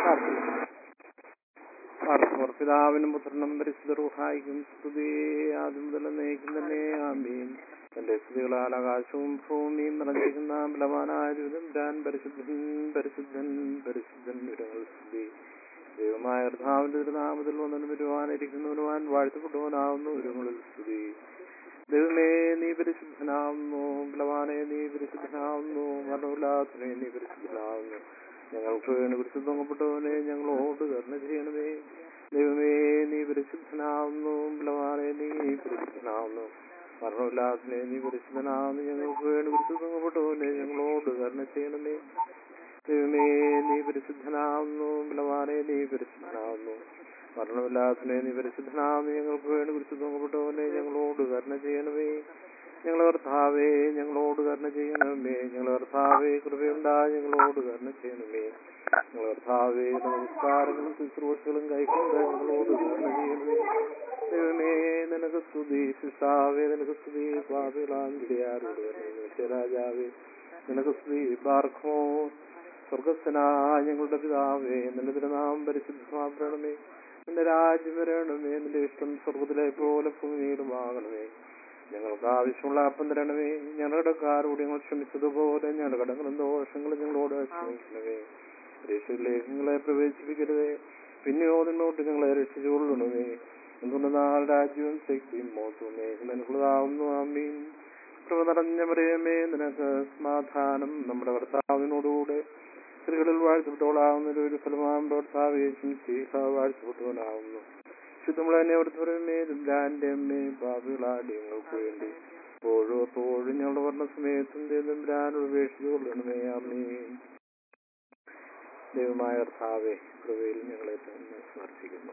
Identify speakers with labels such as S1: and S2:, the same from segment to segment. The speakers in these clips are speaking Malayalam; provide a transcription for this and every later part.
S1: പ്രാർത്ഥിക്കുന്നു പാർത്തോർ പിതാവിനും പുത്രനും പരിശുദ്ധ റൂഹായിക്കും സ്തുതി ആദ്യം മുതൽ നയിക്കും തന്നെ ആമീൻ തന്റെ സ്തുതികളാൽ ആകാശവും ഭൂമിയും നിറഞ്ഞിരിക്കുന്ന ബലവാനായ ദൈവം പരിശുദ്ധൻ പരിശുദ്ധൻ പരിശുദ്ധൻ വിരങ്ങൾ സ്തുതി ദൈവമായ കർത്താവിന്റെ തിരുനാമത്തിൽ വന്നവനും വരുവാനിരിക്കുന്നവനുവാൻ വാഴ്ത്തപ്പെട്ടവനാവുന്നു ഒരുങ്ങളിൽ സ്തുതി ദൈവമേ നീ പരിശുദ്ധനാവുന്നു ബലവാനെ നീ പരിശുദ്ധനാവുന്നു മരണമില്ലാത്തനെ നീ പരിശുദ്ധനാവുന്നു ഞങ്ങൾക്ക് വേണ്ടി പരിശുദ്ധപ്പെട്ടവനെ ഞങ്ങളോട് കരുണ ചെയ്യണമേ ദൈവമേ നീ പരിശുദ്ധനാവുന്നു ബലവാനെ നീ പരിശുദ്ധനാവുന്നു മരണമില്ലാത്തനെ നീ പരിശുദ്ധനാവുന്നു ഞങ്ങൾക്ക് വേണ്ടി പരിശുദ്ധപ്പെട്ടവനെ ഞങ്ങളോട് കരുണ ചെയ്യണമേ ദൈവമേ നീ പരിശുദ്ധനാവുന്നു ബലവാനെ നീ പരിശുദ്ധനാവുന്നു മരണമില്ലാത്തനെ നീ പരിശുദ്ധനാവുന്നു ഞങ്ങൾക്ക് വേണ്ടി പരിശുദ്ധപ്പെട്ടവനെ ഞങ്ങളോട് കരുണ ചെയ്യണമേ ഞങ്ങളെ കർത്താവേ ഞങ്ങളോട് കരുണ ചെയ്യണമേ ഞങ്ങളെ കർത്താവേ കൃപയുണ്ടായി ഞങ്ങളോട് കരുണ ചെയ്യണമേ ഞങ്ങളെ കർത്താവേ നമസ്കാരങ്ങളും ശുശ്രൂഷകളും കൈക്കൊണ്ട് ഞങ്ങളോട് കരുണ ചെയ്യണമേ ദൈവമേ നിനക്ക് സ്തുതി ശിഷാവേ നിനക്ക് സ്തുതി പാപികളാന്തിരിയാരോട് രാജാവേ നിനക്ക് സ്തുതി പാർക്കോ സ്വർഗസ്ഥനായ ഞങ്ങളുടെ പിതാവേ നിന്റെ തിരുനാമം പരിശുദ്ധമാക്കണമേ നിന്റെ രാജ്യം വരണമേ നിന്റെ ഇഷ്ടം സ്വർഗത്തിലെ പോലെ ഭൂമിയിലുമാകണമേ ഞങ്ങൾക്ക് ആവശ്യമുള്ള അപ്പം തരണമേ ഞങ്ങളുടെ കാരോട് ഞങ്ങൾ ക്ഷമിച്ചതുപോലെ ഞങ്ങളുടെ കടങ്ങളും ദോഷങ്ങളും ഞങ്ങളോട് ക്ഷമിക്കണമേ രക്ഷയിലേക്ക് ഞങ്ങളെ പ്രവേശിപ്പിക്കരുതേ പിന്നെയോ നിന്നോട്ട് ഞങ്ങളെ രക്ഷിച്ചുകൊള്ളണമേ എന്തുകൊണ്ട് നാൾ രാജ്യവും ശക്തിയും മോത്തുമേ മനസ്സിലാവുന്നു ആമീൻ കൃപ നിറഞ്ഞ മറിയമേ നിനക്ക് സമാധാനം നമ്മുടെ ഭർത്താവിനോടുകൂടെ സ്ത്രീകളിൽ വാഴ്ത്തപ്പെട്ടവളാവുന്ന ഒരു ഫലമാം ഭർത്താവേശം സീഹ വാഴ്ത്തപ്പെട്ടവനാവുന്നു ശുദ്ധമുളനെ അവിടുത്തെ ബ്രാൻഡ് അമ്മേ ബാബികളാടി ഞങ്ങൾക്ക് വേണ്ടി ഓരോ തോഴും ഞങ്ങളുടെ പറഞ്ഞ സമയത്തും ദൈവം ബ്രാൻഡ് ഉപേക്ഷിച്ചു കൊള്ളണമേ അമ്മേ ദൈവമായ കർത്താവെ കൃപയിൽ ഞങ്ങളെ തന്നെ സമർപ്പിക്കുന്നു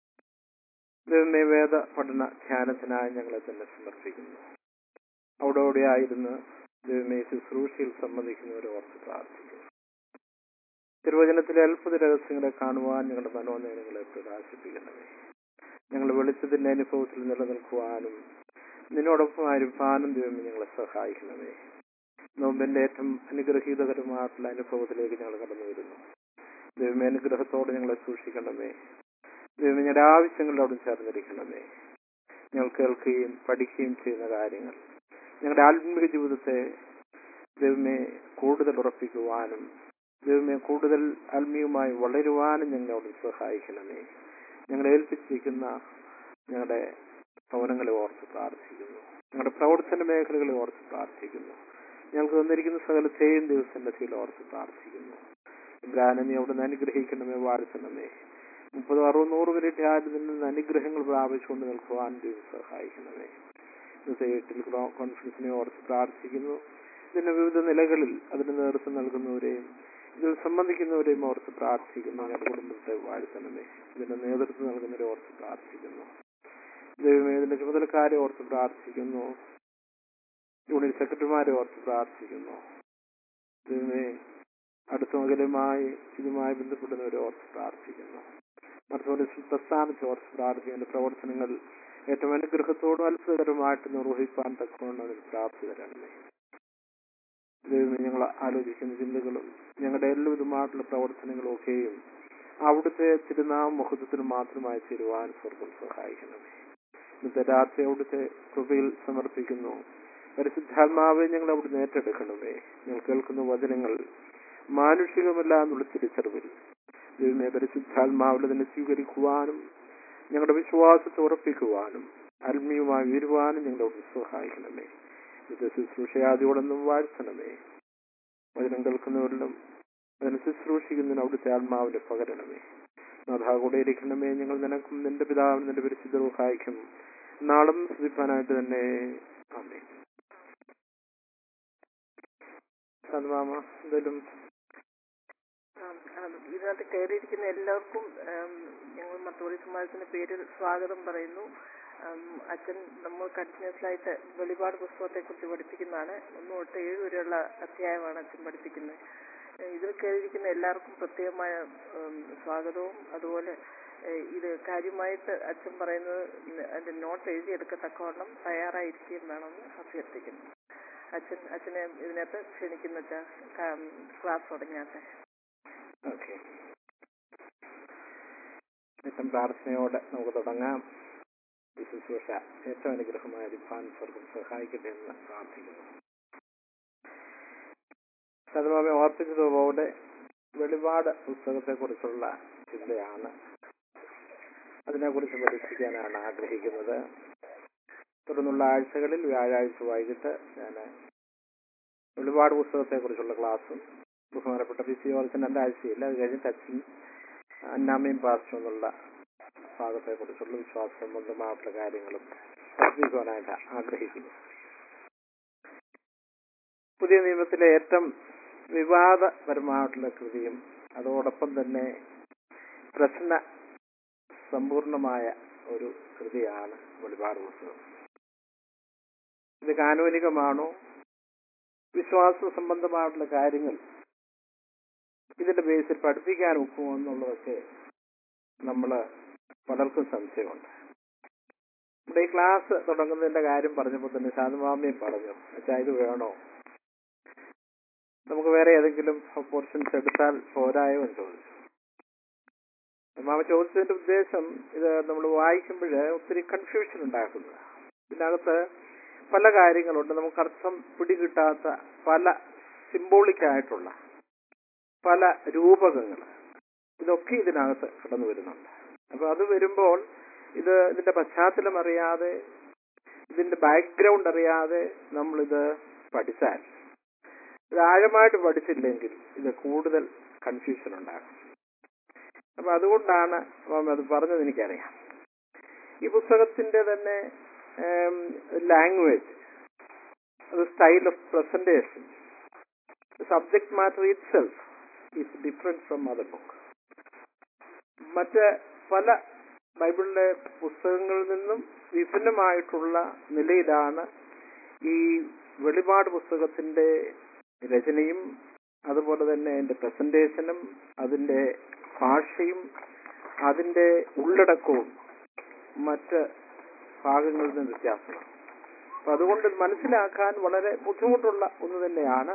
S1: ദൈവമേ വേദ പഠന ധ്യാനത്തിനായി ഞങ്ങളെ തന്നെ സമർപ്പിക്കുന്നു അവിടെ അവിടെ ആയിരുന്ന് ദൈവമേ ശുശ്രൂഷയിൽ സംബന്ധിക്കുന്നവരെ ഓർത്ത് പ്രാർത്ഥിക്കുന്നു തിരുവചനത്തിലെ അത്ഭുത രഹസ്യങ്ങളെ കാണുവാൻ ഞങ്ങളുടെ മനോനയനങ്ങളെ പ്രകാശിപ്പിക്കണമേ ഞങ്ങൾ വെളിച്ചത്തിന്റെ അനുഭവത്തിൽ നിലനിൽക്കുവാനും നിന്നോടൊപ്പം ആയിരിക്കാനും ദൈവമേ ഞങ്ങളെ സഹായിക്കണമേ നോമ്പിന്റെ ഏറ്റവും അനുഗ്രഹീതകരമായിട്ടുള്ള അനുഭവത്തിലേക്ക് ഞങ്ങൾ കടന്നു വരുന്നു ദൈവമേ അനുഗ്രഹത്തോടെ ഞങ്ങളെ സൂക്ഷിക്കണമേ ദൈവമേ ഞങ്ങളുടെ ആവശ്യങ്ങളുടെ അവിടെ ചേർന്നിരിക്കണമേ ഞങ്ങൾ കേൾക്കുകയും പഠിക്കുകയും ചെയ്യുന്ന കാര്യങ്ങൾ ഞങ്ങളുടെ ആത്മീയ ജീവിതത്തെ ദൈവമേ കൂടുതൽ ഉറപ്പിക്കുവാനും ദൈവമേ കൂടുതൽ ആത്മീയമായി വളരുവാനും ഞങ്ങളെ അവിടെ സഹായിക്കണമേ ഞങ്ങളെ ഏൽപ്പിച്ചിരിക്കുന്ന ഞങ്ങളുടെ ഭവനങ്ങളെ ഓർത്ത് പ്രാർത്ഥിക്കുന്നു ഞങ്ങളുടെ പ്രവർത്തന മേഖലകളെ ഓർത്ത് പ്രാർത്ഥിക്കുന്നു ഞങ്ങൾക്ക് തന്നിരിക്കുന്ന സകലത്തെയും ദിവസത്തിൽ ഓർത്ത് പ്രാർത്ഥിക്കുന്നു ഇബ്രാഹിം നീ അവിടെ നിന്ന് അനുഗ്രഹിക്കണമേ വാഴ്ത്തണമേ മുപ്പത് അറുപത് നൂറ് മിനിറ്റ് ആരും നിന്ന് അനുഗ്രഹങ്ങൾ പ്രാപിച്ചുകൊണ്ട് നിൽക്കുവാൻ ദൈവം സഹായിക്കണമേ ഇന്നത്തെ എട്ടിൽ കോൺഫറൻസിനെ ഓർത്ത് പ്രാർത്ഥിക്കുന്നു ഇതിന്റെ വിവിധ നിലകളിൽ അതിന് നേതൃത്വം നൽകുന്നവരെയും ഇതിൽ സംബന്ധിക്കുന്നവരെയും ഓർത്ത് പ്രാർത്ഥിക്കുന്നു ഞങ്ങളുടെ കുടുംബത്തെ വാഴ്ത്തണമേ ഇതിന്റെ നേതൃത്വം നൽകുന്നവരെ ഓർത്ത് പ്രാർത്ഥിക്കുന്നു ദൈവമേ ഇതിന്റെ ചുമതലക്കാരെ ഓർത്ത് പ്രാർത്ഥിക്കുന്നു യൂണിറ്റ് സെക്രട്ടറിമാരെ ഓർത്ത് പ്രാർത്ഥിക്കുന്നു ദൈവമേ അടുത്ത മകലുമായി ഇതുമായി ബന്ധപ്പെടുന്നവരെ ഓർത്ത് പ്രാർത്ഥിക്കുന്നു മറ്റൊരു പ്രസ്ഥാനത്തെ ഓർത്ത് പ്രാർത്ഥിക്കുന്ന പ്രവർത്തനങ്ങൾ ഏറ്റവും അനുഗ്രഹത്തോടും അത്ഭുതകരമായിട്ട് നിർവഹിക്കാൻ തക്കവണ്ണം അതിന് പ്രാപ്തി തരണമേ ദൈവമേ ഞങ്ങൾ ആലോചിക്കുന്ന ചിന്തകളും ഞങ്ങളുടെ എല്ലാവിധമായിട്ടുള്ള പ്രവർത്തനങ്ങളും ഒക്കെയും അവിടുത്തെ തിരുനാമ മുഹൂർത്തത്തിന് മാത്രമായി തീരുവാൻ സ്വർഗം സഹായിക്കണമേ ഇന്നത്തെ രാത്രി അവിടുത്തെ കൃപയിൽ സമർപ്പിക്കുന്നു പരിശുദ്ധാത്മാവെ ഞങ്ങൾ അവിടുന്ന് ഏറ്റെടുക്കണമേ ഞങ്ങൾ കേൾക്കുന്ന വചനങ്ങൾ മാനുഷികമല്ല എന്നുള്ള തിരിച്ചറിവിൽ ദൈവമേ പരിശുദ്ധാത്മാവിൽ തന്നെ സ്വീകരിക്കുവാനും ഞങ്ങളുടെ വിശ്വാസത്തെ ഉറപ്പിക്കുവാനും ആത്മീയമായി ഉയരുവാനും ഞങ്ങളെ അവിടുന്ന് സഹായിക്കണമേ ഇത് ശുശ്രൂഷയാദിയോടൊന്നും വാഴ്ത്തണമേ വചനം കേൾക്കുന്നവരിലും അതിനെ ശുശ്രൂഷിക്കുന്നതിന് അവിടുത്തെ ആത്മാവിനെ പകരണമേ നാഥാ കൂടെ ഇരിക്കണമേ ഞങ്ങൾ നിനക്കും നിന്റെ പിതാവിനും നിന്റെ പരിശുദ്ധ സഹായിക്കും നാളും സ്തുതിപ്പാനായിട്ട് തന്നെ അമ്മേ മാമ എന്തെങ്കിലും
S2: ആം, ആം, ഇതിനകത്ത് കയറിയിരിക്കുന്ന എല്ലാവർക്കും ആം, ഞങ്ങൾ മത്തോളി സമാജത്തിന്റെ പേരിൽ സ്വാഗതം പറയുന്നു ആം, അച്ഛൻ നമ്മൾ കണ്ടിന്യൂസ് ആയിട്ട് വെളിപാട് പുസ്തകത്തെ കുറിച്ച് പഠിപ്പിക്കുന്നതാണ് ഒന്ന് തൊട്ട് ഏഴ് വരെയുള്ള അധ്യായമാണ് അച്ഛൻ പഠിപ്പിക്കുന്നത് ഏ, ഇതിൽ കയറിയിരിക്കുന്ന എല്ലാവർക്കും പ്രത്യേകമായ ഉം, സ്വാഗതവും അതുപോലെ ഏ, ഇത് കാര്യമായിട്ട് അച്ഛൻ പറയുന്നത് അതിന്റെ നോട്ട് എഴുതിയെടുക്കത്തക്കവണ്ണം തയ്യാറായിരിക്കുകയും വേണമെന്ന് അഭ്യർത്ഥിക്കുന്നു അച്ഛൻ അച്ഛനെ ഇതിനകത്ത് ക്ഷണിക്കുന്ന അച്ഛാ ക്ലാസ് തുടങ്ങിയാട്ടെ
S1: ഓക്കെ ഏറ്റവും പ്രാർത്ഥനയോടെ നമുക്ക് തുടങ്ങാം ഈ ശുശ്രൂഷ ഏറ്റവും അനുഗ്രഹമായ ദിഫാൻ സ്വർഗം സഹായിക്കട്ടെ എന്ന് പ്രാർത്ഥിക്കുന്നു സദമാമെ ഓർപ്പിച്ചതുപോലെ വെളിപാട് പുസ്തകത്തെക്കുറിച്ചുള്ള ചിന്തയാണ് അതിനെക്കുറിച്ച് പഠിപ്പിക്കാനാണ് ആഗ്രഹിക്കുന്നത് തുടർന്നുള്ള ആഴ്ചകളിൽ വ്യാഴാഴ്ച വൈകിട്ട് ഞാൻ വെളിപാട് പുസ്തകത്തെക്കുറിച്ചുള്ള ക്ലാസ്സും ബഹുമാനപ്പെട്ട പി സി ഓർച്ചൻ രണ്ടാഴ്ചയില്ല അത് കഴിഞ്ഞിട്ട് അച്ഛൻ അന്നാമയും പാർച്ചും എന്നുള്ള ഭാഗത്തെക്കുറിച്ചുള്ള വിശ്വാസ സംബന്ധമായിട്ടുള്ള കാര്യങ്ങളും പഠിപ്പിക്കുവാനായിട്ട് ആഗ്രഹിക്കുന്നു പുതിയ നിയമത്തിലെ ഏറ്റവും വിവാദപരമായിട്ടുള്ള കൃതിയും അതോടൊപ്പം തന്നെ പ്രശ്ന സമ്പൂർണമായ ഒരു കൃതിയാണ് വെളിപാട് പുസ്തകം ഇത് കാനൂനികമാണോ വിശ്വാസ സംബന്ധമായിട്ടുള്ള കാര്യങ്ങൾ ഇതിന്റെ ബേസിൽ പഠിപ്പിക്കാൻ ഒക്കുമോ എന്നുള്ളതൊക്കെ നമ്മൾ പലർക്കും സംശയമുണ്ട് ഇവിടെ ഈ ക്ലാസ് തുടങ്ങുന്നതിന്റെ കാര്യം പറഞ്ഞപ്പോൾ തന്നെ സാധുമാമയും പറഞ്ഞു അച്ഛാ ഇത് വേണോ നമുക്ക് വേറെ ഏതെങ്കിലും പോർഷൻസ് എടുത്താൽ പോരായോ എന്ന് ചോദിച്ചു മാമ ചോദിച്ചതിന്റെ ഉദ്ദേശം ഇത് നമ്മൾ വായിക്കുമ്പോൾ ഒത്തിരി കൺഫ്യൂഷൻ ഉണ്ടാക്കുന്നത് ഇതിനകത്ത് പല കാര്യങ്ങളുണ്ട് നമുക്ക് അർത്ഥം പിടികിട്ടാത്ത പല സിംബോളിക് ആയിട്ടുള്ള പല രൂപകങ്ങൾ ഇതൊക്കെ ഇതിനകത്ത് കടന്നു വരുന്നുണ്ട് അപ്പൊ അത് വരുമ്പോൾ ഇത് ഇതിന്റെ പശ്ചാത്തലം അറിയാതെ ഇതിന്റെ ബാക്ക്ഗ്രൗണ്ട് അറിയാതെ നമ്മളിത് പഠിച്ചാൽ ഇത് ആഴമായിട്ട് പഠിച്ചില്ലെങ്കിൽ ഇത് കൂടുതൽ കൺഫ്യൂഷൻ ഉണ്ടാകും അപ്പൊ അതുകൊണ്ടാണ് മാം അത് പറഞ്ഞത് എനിക്കറിയാം ഈ പുസ്തകത്തിന്റെ തന്നെ ലാംഗ്വേജ് അത് style of presentation subject matter itself is different from other book മറ്റ് പല ബൈബിളിലെ പുസ്തകങ്ങളിൽ നിന്നും വിഭിന്നമായിട്ടുള്ള നിലയിലാണ് ഈ വെളിപാട് പുസ്തകത്തിന്റെ രചനയും അതുപോലെ തന്നെ അതിന്റെ പ്രസന്റേഷനും അതിന്റെ ഭാഷയും അതിന്റെ ഉള്ളടക്കവും മറ്റ് ഭാഗങ്ങളിൽ നിന്ന് വ്യത്യാസമാണ് അപ്പൊ അതുകൊണ്ട് മനസ്സിലാക്കാൻ വളരെ ബുദ്ധിമുട്ടുള്ള ഒന്ന് തന്നെയാണ്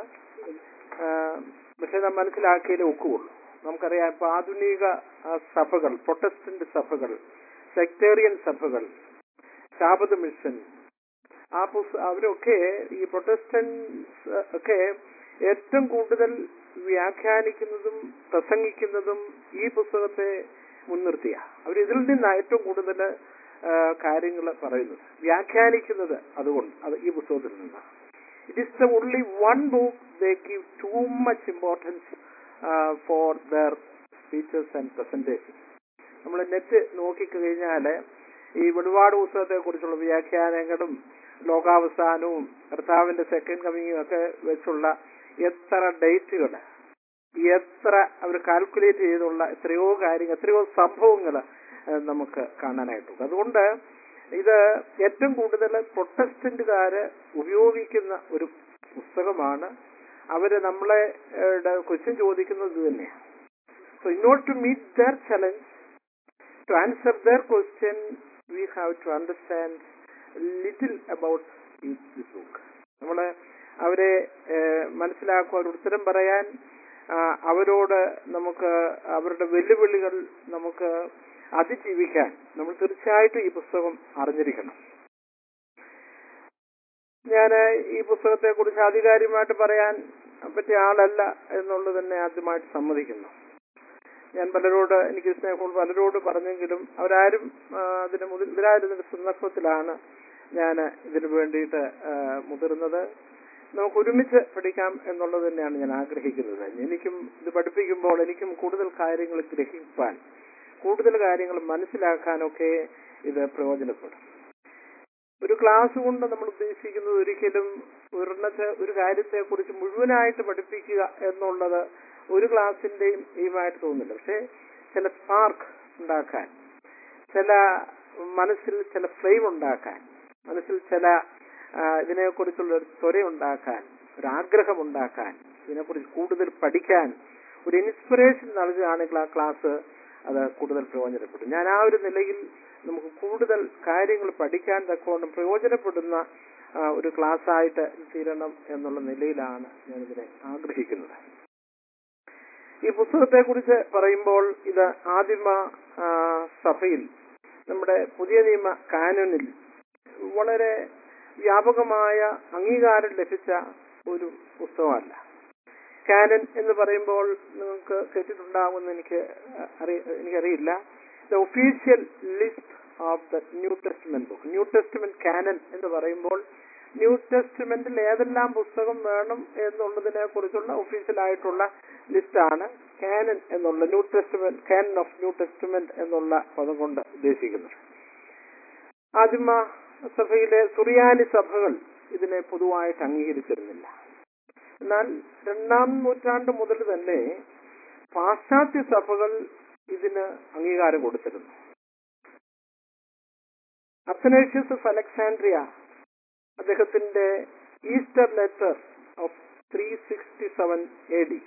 S1: പക്ഷെ നാം മനസ്സിലാക്കിയാലേ ഒക്കുള്ളൂ നമുക്കറിയാം ഇപ്പൊ ആധുനിക സഭകൾ പ്രൊട്ടസ്റ്റന്റ് സഭകൾ സെക്ടേറിയൻ സഭകൾ ശാബദ മിഷൻ ആ പുസ്ത അവരൊക്കെ ഈ പ്രൊട്ടസ്റ്റൻസ് ഒക്കെ ഏറ്റവും കൂടുതൽ വ്യാഖ്യാനിക്കുന്നതും പ്രസംഗിക്കുന്നതും ഈ പുസ്തകത്തെ മുൻനിർത്തിയ അവർ ഇതിൽ നിന്നാണ് ഏറ്റവും കൂടുതൽ കാര്യങ്ങൾ പറയുന്നത് വ്യാഖ്യാനിക്കുന്നത് അതുകൊണ്ട് അത് ഈ പുസ്തകത്തിൽ നിന്നാണ് it is the only one book they give too much importance for their speeches and presentation നമ്മൾ നെറ്റ് നോക്കിക്കഴിഞ്ഞാൽ ഈ വെളിപാട് പുസ്തകത്തെ കുറിച്ചുള്ള വ്യാഖ്യാനങ്ങളും ലോകാവസാനവും കർത്താവിന്റെ സെക്കൻഡ് കമ്മിങ്ങും ഒക്കെ വെച്ചുള്ള എത്ര ഡേറ്റുകൾ എത്ര അവർ കാൽക്കുലേറ്റ് ചെയ്തുള്ള എത്രയോ കാര്യങ്ങൾ എത്രയോ സംഭവങ്ങൾ നമുക്ക് കാണാനായിട്ടുണ്ട് അതുകൊണ്ട് ഇത് ഏറ്റവും കൂടുതൽ പ്രൊട്ടസ്റ്റന്റുകാര് ഉപയോഗിക്കുന്ന ഒരു പുസ്തകമാണ് അവര് നമ്മളെ ക്വസ്റ്റ്യൻ ചോദിക്കുന്നത് ഇത് തന്നെയാണ് so in order to meet their challenge to answer their question we have to understand little about this book നമ്മള് അവരെ മനസ്സിലാക്കുക അവരുടെ ഉത്തരം പറയാൻ അവരോട് നമുക്ക് അവരുടെ വെല്ലുവിളികൾ നമുക്ക് അതിജീവിക്കാൻ നമ്മൾ തീർച്ചയായിട്ടും ഈ പുസ്തകം അറിഞ്ഞിരിക്കണം ഞാൻ ഈ പുസ്തകത്തെ കുറിച്ച് ആധികാരികമായിട്ട് പറയാൻ പറ്റിയ ആളല്ല എന്നുള്ളത് തന്നെ ആദ്യമായിട്ട് സമ്മതിക്കുന്നു ഞാൻ പലരോട് എനിക്ക് സ്നേഹം പലരോട് പറഞ്ഞെങ്കിലും അവരാരും അതിന് മുതിരായിരുന്ന സന്ദർഭത്തിലാണ് ഞാൻ ഇതിനു വേണ്ടിയിട്ട് മുതിർന്നത് നമുക്ക് ഒരുമിച്ച് പഠിക്കാം എന്നുള്ളത് തന്നെയാണ് ഞാൻ ആഗ്രഹിക്കുന്നത് എനിക്കും ഇത് പഠിപ്പിക്കുമ്പോൾ എനിക്കും കൂടുതൽ കാര്യങ്ങൾ ഗ്രഹിക്കാൻ കൂടുതൽ കാര്യങ്ങൾ മനസ്സിലാക്കാനൊക്കെ ഇത് പ്രയോജനപ്പെടും ഒരു ക്ലാസ് കൊണ്ട് നമ്മൾ ഉദ്ദേശിക്കുന്നത് ഒരിക്കലും ഒരെണ്ണത്തെ ഒരു കാര്യത്തെ കുറിച്ച് മുഴുവനായിട്ട് പഠിപ്പിക്കുക എന്നുള്ളത് ഒരു ക്ലാസിന്റെയും എയിമായിട്ട് തോന്നുന്നില്ല പക്ഷെ ചില സ്പാർക്ക് ഉണ്ടാക്കാൻ ചില മനസ്സിൽ ചില ഫ്ലെയിം ഉണ്ടാക്കാൻ മനസ്സിൽ ചില ഇതിനെക്കുറിച്ചുള്ള ഒരു ത്വര ഉണ്ടാക്കാൻ ഒരു ആഗ്രഹം ഉണ്ടാക്കാൻ ഇതിനെക്കുറിച്ച് കൂടുതൽ പഠിക്കാൻ ഒരു ഇൻസ്പിറേഷൻ നൽകുകയാണെങ്കിൽ ആ ക്ലാസ് അത് കൂടുതൽ പ്രയോജനപ്പെടും ഞാൻ ആ ഒരു നിലയിൽ നമുക്ക് കൂടുതൽ കാര്യങ്ങൾ പഠിക്കാൻ തക്കവണ്ണം പ്രയോജനപ്പെടുന്ന ഒരു ക്ലാസ് ആയിട്ട് തീരണം എന്നുള്ള നിലയിലാണ് ഞാനിതിനെ ആഗ്രഹിക്കുന്നത് ഈ പുസ്തകത്തെ കുറിച്ച് പറയുമ്പോൾ ഇത് ആദിമ ആ, സഭയിൽ നമ്മുടെ പുതിയ നിയമ കാനനിൽ വളരെ വ്യാപകമായ അംഗീകാരം ലഭിച്ച ഒരു പുസ്തകമല്ല കാനൻ എന്ന് പറയുമ്പോൾ നിങ്ങൾക്ക് കേട്ടിട്ടുണ്ടാകുമെന്ന് എനിക്ക് അറിയ എനിക്കറിയില്ല the official list of the New Testament book New Testament canon എന്ന് പറയുമ്പോൾ ന്യൂ ടെസ്റ്റ്മെന്റിൽ ഏതെല്ലാം പുസ്തകം വേണം എന്നുള്ളതിനെ കുറിച്ചുള്ള ഒഫീഷ്യൽ ആയിട്ടുള്ള ലിസ്റ്റാണ് കാനൻ എന്നുള്ള New Testament canon of New Testament എന്നുള്ള പദം കൊണ്ട് ഉദ്ദേശിക്കുന്നത് ആദിമ സഭയിലെ സുറിയാനി സഭകൾ ഇതിനെ പൊതുവായിട്ട് അംഗീകരിച്ചിരുന്നില്ല എന്നാൽ രണ്ടാം നൂറ്റാണ്ട് മുതൽ തന്നെ പാശ്ചാത്യ സഭകൾ ഇതിന് അംഗീകാരം കൊടുത്തിരുന്നു അത്തനേഷ്യസ് ഓഫ് അലക്സാൻഡ്രിയ അദ്ദേഹത്തിന്റെ Easter letter of three sixty seven A D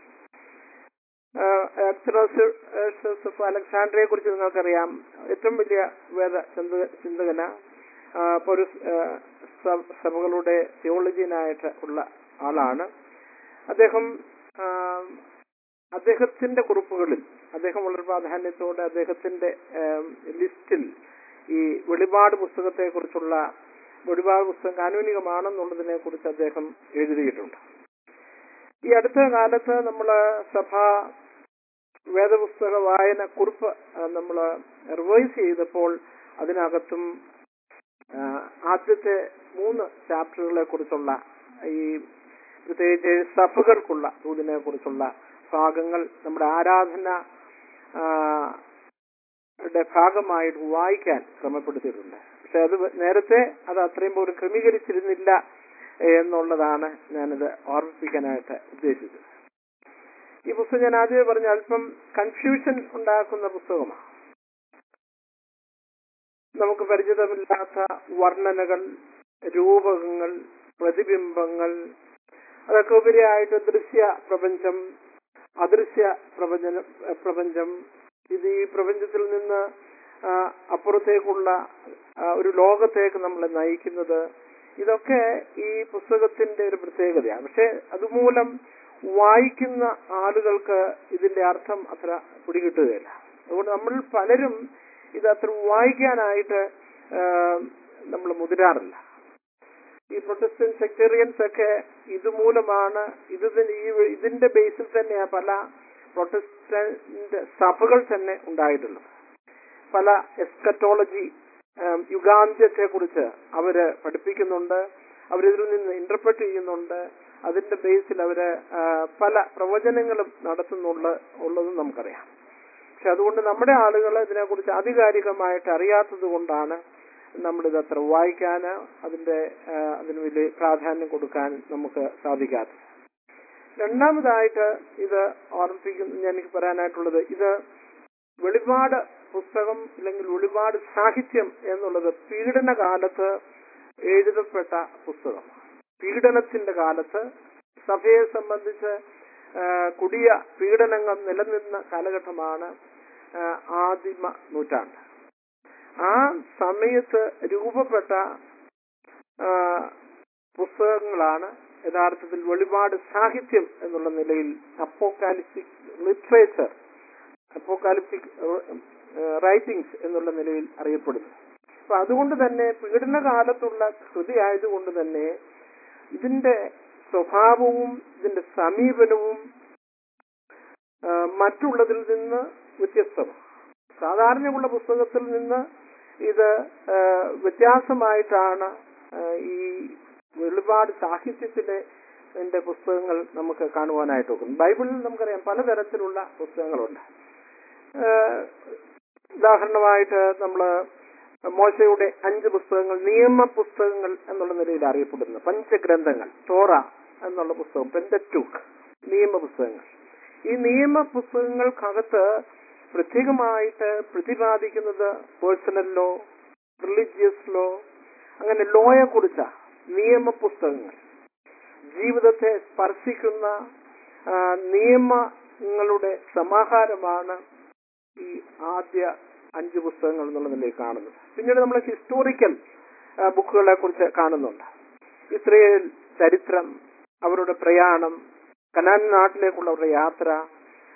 S1: of അലക്സാൻഡ്രിയെ കുറിച്ച് നിങ്ങൾക്കറിയാം ഏറ്റവും വലിയ വേദ ചിന്ത- ചിന്തകന ആ, ഒരു ആ, സ- സഭകളുടെ തിയോളജിയനായിട്ട് ഉള്ള ആളാണ് അദ്ദേഹം ആ, അദ്ദേഹത്തിന്റെ കുറിപ്പുകളിൽ അദ്ദേഹം വളരെ പ്രാധാന്യത്തോടെ അദ്ദേഹത്തിന്റെ ആം, ലിസ്റ്റിൽ ഈ വെളിപാട് പുസ്തകത്തെ കുറിച്ചുള്ള വെളിപാട് പുസ്തകം കാനൂനികമാണെന്നുള്ളതിനെ കുറിച്ച് അദ്ദേഹം എഴുതിയിട്ടുണ്ട് ഈ അടുത്ത കാലത്ത് നമ്മൾ സഭ വേദപുസ്തക വായന കുറിപ്പ് നമ്മൾ റിവൈസ് ചെയ്തപ്പോൾ അതിനകത്തും ആ, ആദ്യത്തെ മൂന്ന് ചാപ്റ്ററുകളെ കുറിച്ചുള്ള ഈ പ്രത്യേകിച്ച് സഭകൾക്കുള്ള ദൂതിനെ കുറിച്ചുള്ള ഭാഗങ്ങൾ നമ്മുടെ ആരാധന ആ, യുടെ ഭാഗമായിട്ട് വായിക്കാൻ ക്രമപ്പെടുത്തിയിട്ടുണ്ട് പക്ഷെ അത് നേരത്തെ അത് അത്രയും പോലും ക്രമീകരിച്ചിരുന്നില്ല എന്നുള്ളതാണ് ഞാനിത് ഓർമ്മിപ്പിക്കാനായിട്ട് ഉദ്ദേശിച്ചത് ഈ പുസ്തകം ഞാൻ ആദ്യമേ പറഞ്ഞ അല്പം കൺഫ്യൂഷൻ ഉണ്ടാക്കുന്ന പുസ്തകമാണ് നമുക്ക് പരിചിതമില്ലാത്ത വർണ്ണനകൾ രൂപകങ്ങൾ പ്രതിബിംബങ്ങൾ അതൊക്കെ ഉപരിയായിട്ട് ദൃശ്യ പ്രപഞ്ചം അദൃശ്യ പ്രപഞ്ച പ്രപഞ്ചം ഇത് ഈ പ്രപഞ്ചത്തിൽ നിന്ന് ആ, അപ്പുറത്തേക്കുള്ള ആ, ഒരു ലോകത്തേക്ക് നമ്മളെ നയിക്കുന്നത് ഇതൊക്കെ ഈ പുസ്തകത്തിന്റെ ഒരു പ്രത്യേകതയാണ് പക്ഷെ അതുമൂലം വായിക്കുന്ന ആളുകൾക്ക് ഇതിന്റെ അർത്ഥം അത്ര പിടികിട്ടുകയില്ല അതുകൊണ്ട് നമ്മൾ പലരും ഇത് അത്ര വായിക്കാനായിട്ട് നമ്മൾ മുതിരാറില്ല ഈ പ്രൊട്ടസ്റ്റന്റ് സെക്ടേറിയൻസ് ഒക്കെ ഇതുമൂലമാണ് ഇത് തന്നെ ഈ ഇതിന്റെ ബേസിൽ തന്നെയാ പല പ്രൊട്ടസ്റ്റന്റ് സഭകൾ തന്നെ ഉണ്ടായിട്ടുള്ളത് പല എസ്കറ്റോളജി യുഗാന്ത്യത്തെ കുറിച്ച് അവര് പഠിപ്പിക്കുന്നുണ്ട് അവരിതിൽ നിന്ന് ഇന്റർപ്രറ്റ് ചെയ്യുന്നുണ്ട് അതിന്റെ ബേസിൽ അവര് ആ, പല പ്രവചനങ്ങളും നടത്തുന്നുള്ള ഉള്ളതും നമുക്കറിയാം പക്ഷെ അതുകൊണ്ട് നമ്മുടെ ആളുകൾ ഇതിനെക്കുറിച്ച് ആധികാരികമായിട്ട് അറിയാത്തത് കൊണ്ടാണ് നമ്മളിത് അത്ര വായിക്കാൻ അതിന്റെ ആ, അതിന് വലിയ പ്രാധാന്യം കൊടുക്കാൻ നമുക്ക് സാധിക്കാത്തത് രണ്ടാമതായിട്ട് ഇത് ഓർമ്മിപ്പിക്കുന്ന ഞാൻ എനിക്ക് പറയാനായിട്ടുള്ളത് ഇത് വെളിപാട് പുസ്തകം അല്ലെങ്കിൽ വെളിപാട് സാഹിത്യം എന്നുള്ളത് പീഡന കാലത്ത് എഴുതപ്പെട്ട പുസ്തകം പീഡനത്തിന്റെ കാലത്ത് സഭയെ സംബന്ധിച്ച് ആ, കൊടിയ പീഡനങ്ങൾ നിലനിന്ന കാലഘട്ടമാണ് ആ, ആദിമ നൂറ്റാണ്ട് ആ സമയത്ത് രൂപപ്പെട്ട ആ, പുസ്തകങ്ങളാണ് യഥാർത്ഥത്തിൽ വെളിപാട് സാഹിത്യം എന്നുള്ള നിലയിൽ അപ്പോക്കാലിപ്റ്റിക് ലിറ്ററേച്ചർ അപ്പോക്കാലിപ്റ്റിക് റൈറ്റിംഗ്സ് എന്നുള്ള നിലയിൽ അറിയപ്പെടുന്നു അപ്പൊ അതുകൊണ്ട് തന്നെ പീഡനകാലത്തുള്ള കൃതി ആയതുകൊണ്ട് തന്നെ ഇതിന്റെ സ്വഭാവവും ഇതിന്റെ സമീപനവും ആ, മറ്റുള്ളതിൽ നിന്ന് വ്യത്യസ്തമാണ് സാധാരണയുള്ള പുസ്തകത്തിൽ നിന്ന് ഇത് ആ, വ്യത്യാസമായിട്ടാണ് ആ, ഈ വെളിപാട് സാഹിത്യത്തിലെ ഇതിന്റെ പുസ്തകങ്ങൾ നമുക്ക് കാണുവാനായിട്ട് നോക്കും ബൈബിളിൽ നമുക്കറിയാം പലതരത്തിലുള്ള പുസ്തകങ്ങളുണ്ട് ആ, ഉദാഹരണമായിട്ട് നമ്മൾ മോശയുടെ അഞ്ച് പുസ്തകങ്ങൾ നിയമ പുസ്തകങ്ങൾ എന്നുള്ള നിലയിൽ അറിയപ്പെടുന്നു പഞ്ചഗ്രന്ഥങ്ങൾ തോറ എന്നുള്ള പുസ്തകം പെന്തറ്റൂക്ക് നിയമ പുസ്തകങ്ങൾ ഈ നിയമ പുസ്തകങ്ങൾക്കകത്ത് പ്രത്യേകമായിട്ട് പ്രതിപാദിക്കുന്നത് പേഴ്സണൽ ലോ റിലീജിയസ് ലോ അങ്ങനെ ലോയെ കുറിച്ച നിയമ പുസ്തകങ്ങൾ ജീവിതത്തെ സ്പർശിക്കുന്ന ആ, നിയമങ്ങളുടെ സമാഹാരമാണ് ഈ ആദ്യ അഞ്ച് പുസ്തകങ്ങൾ എന്നുള്ള നിലയിൽ കാണുന്നത് പിന്നീട് നമ്മൾ ഹിസ്റ്റോറിക്കൽ ബുക്കുകളെ കുറിച്ച് കാണുന്നുണ്ട് ഇസ്രയേൽ ചരിത്രം അവരുടെ പ്രയാണം കനാൻ നാട്ടിലേക്കുള്ള അവരുടെ യാത്ര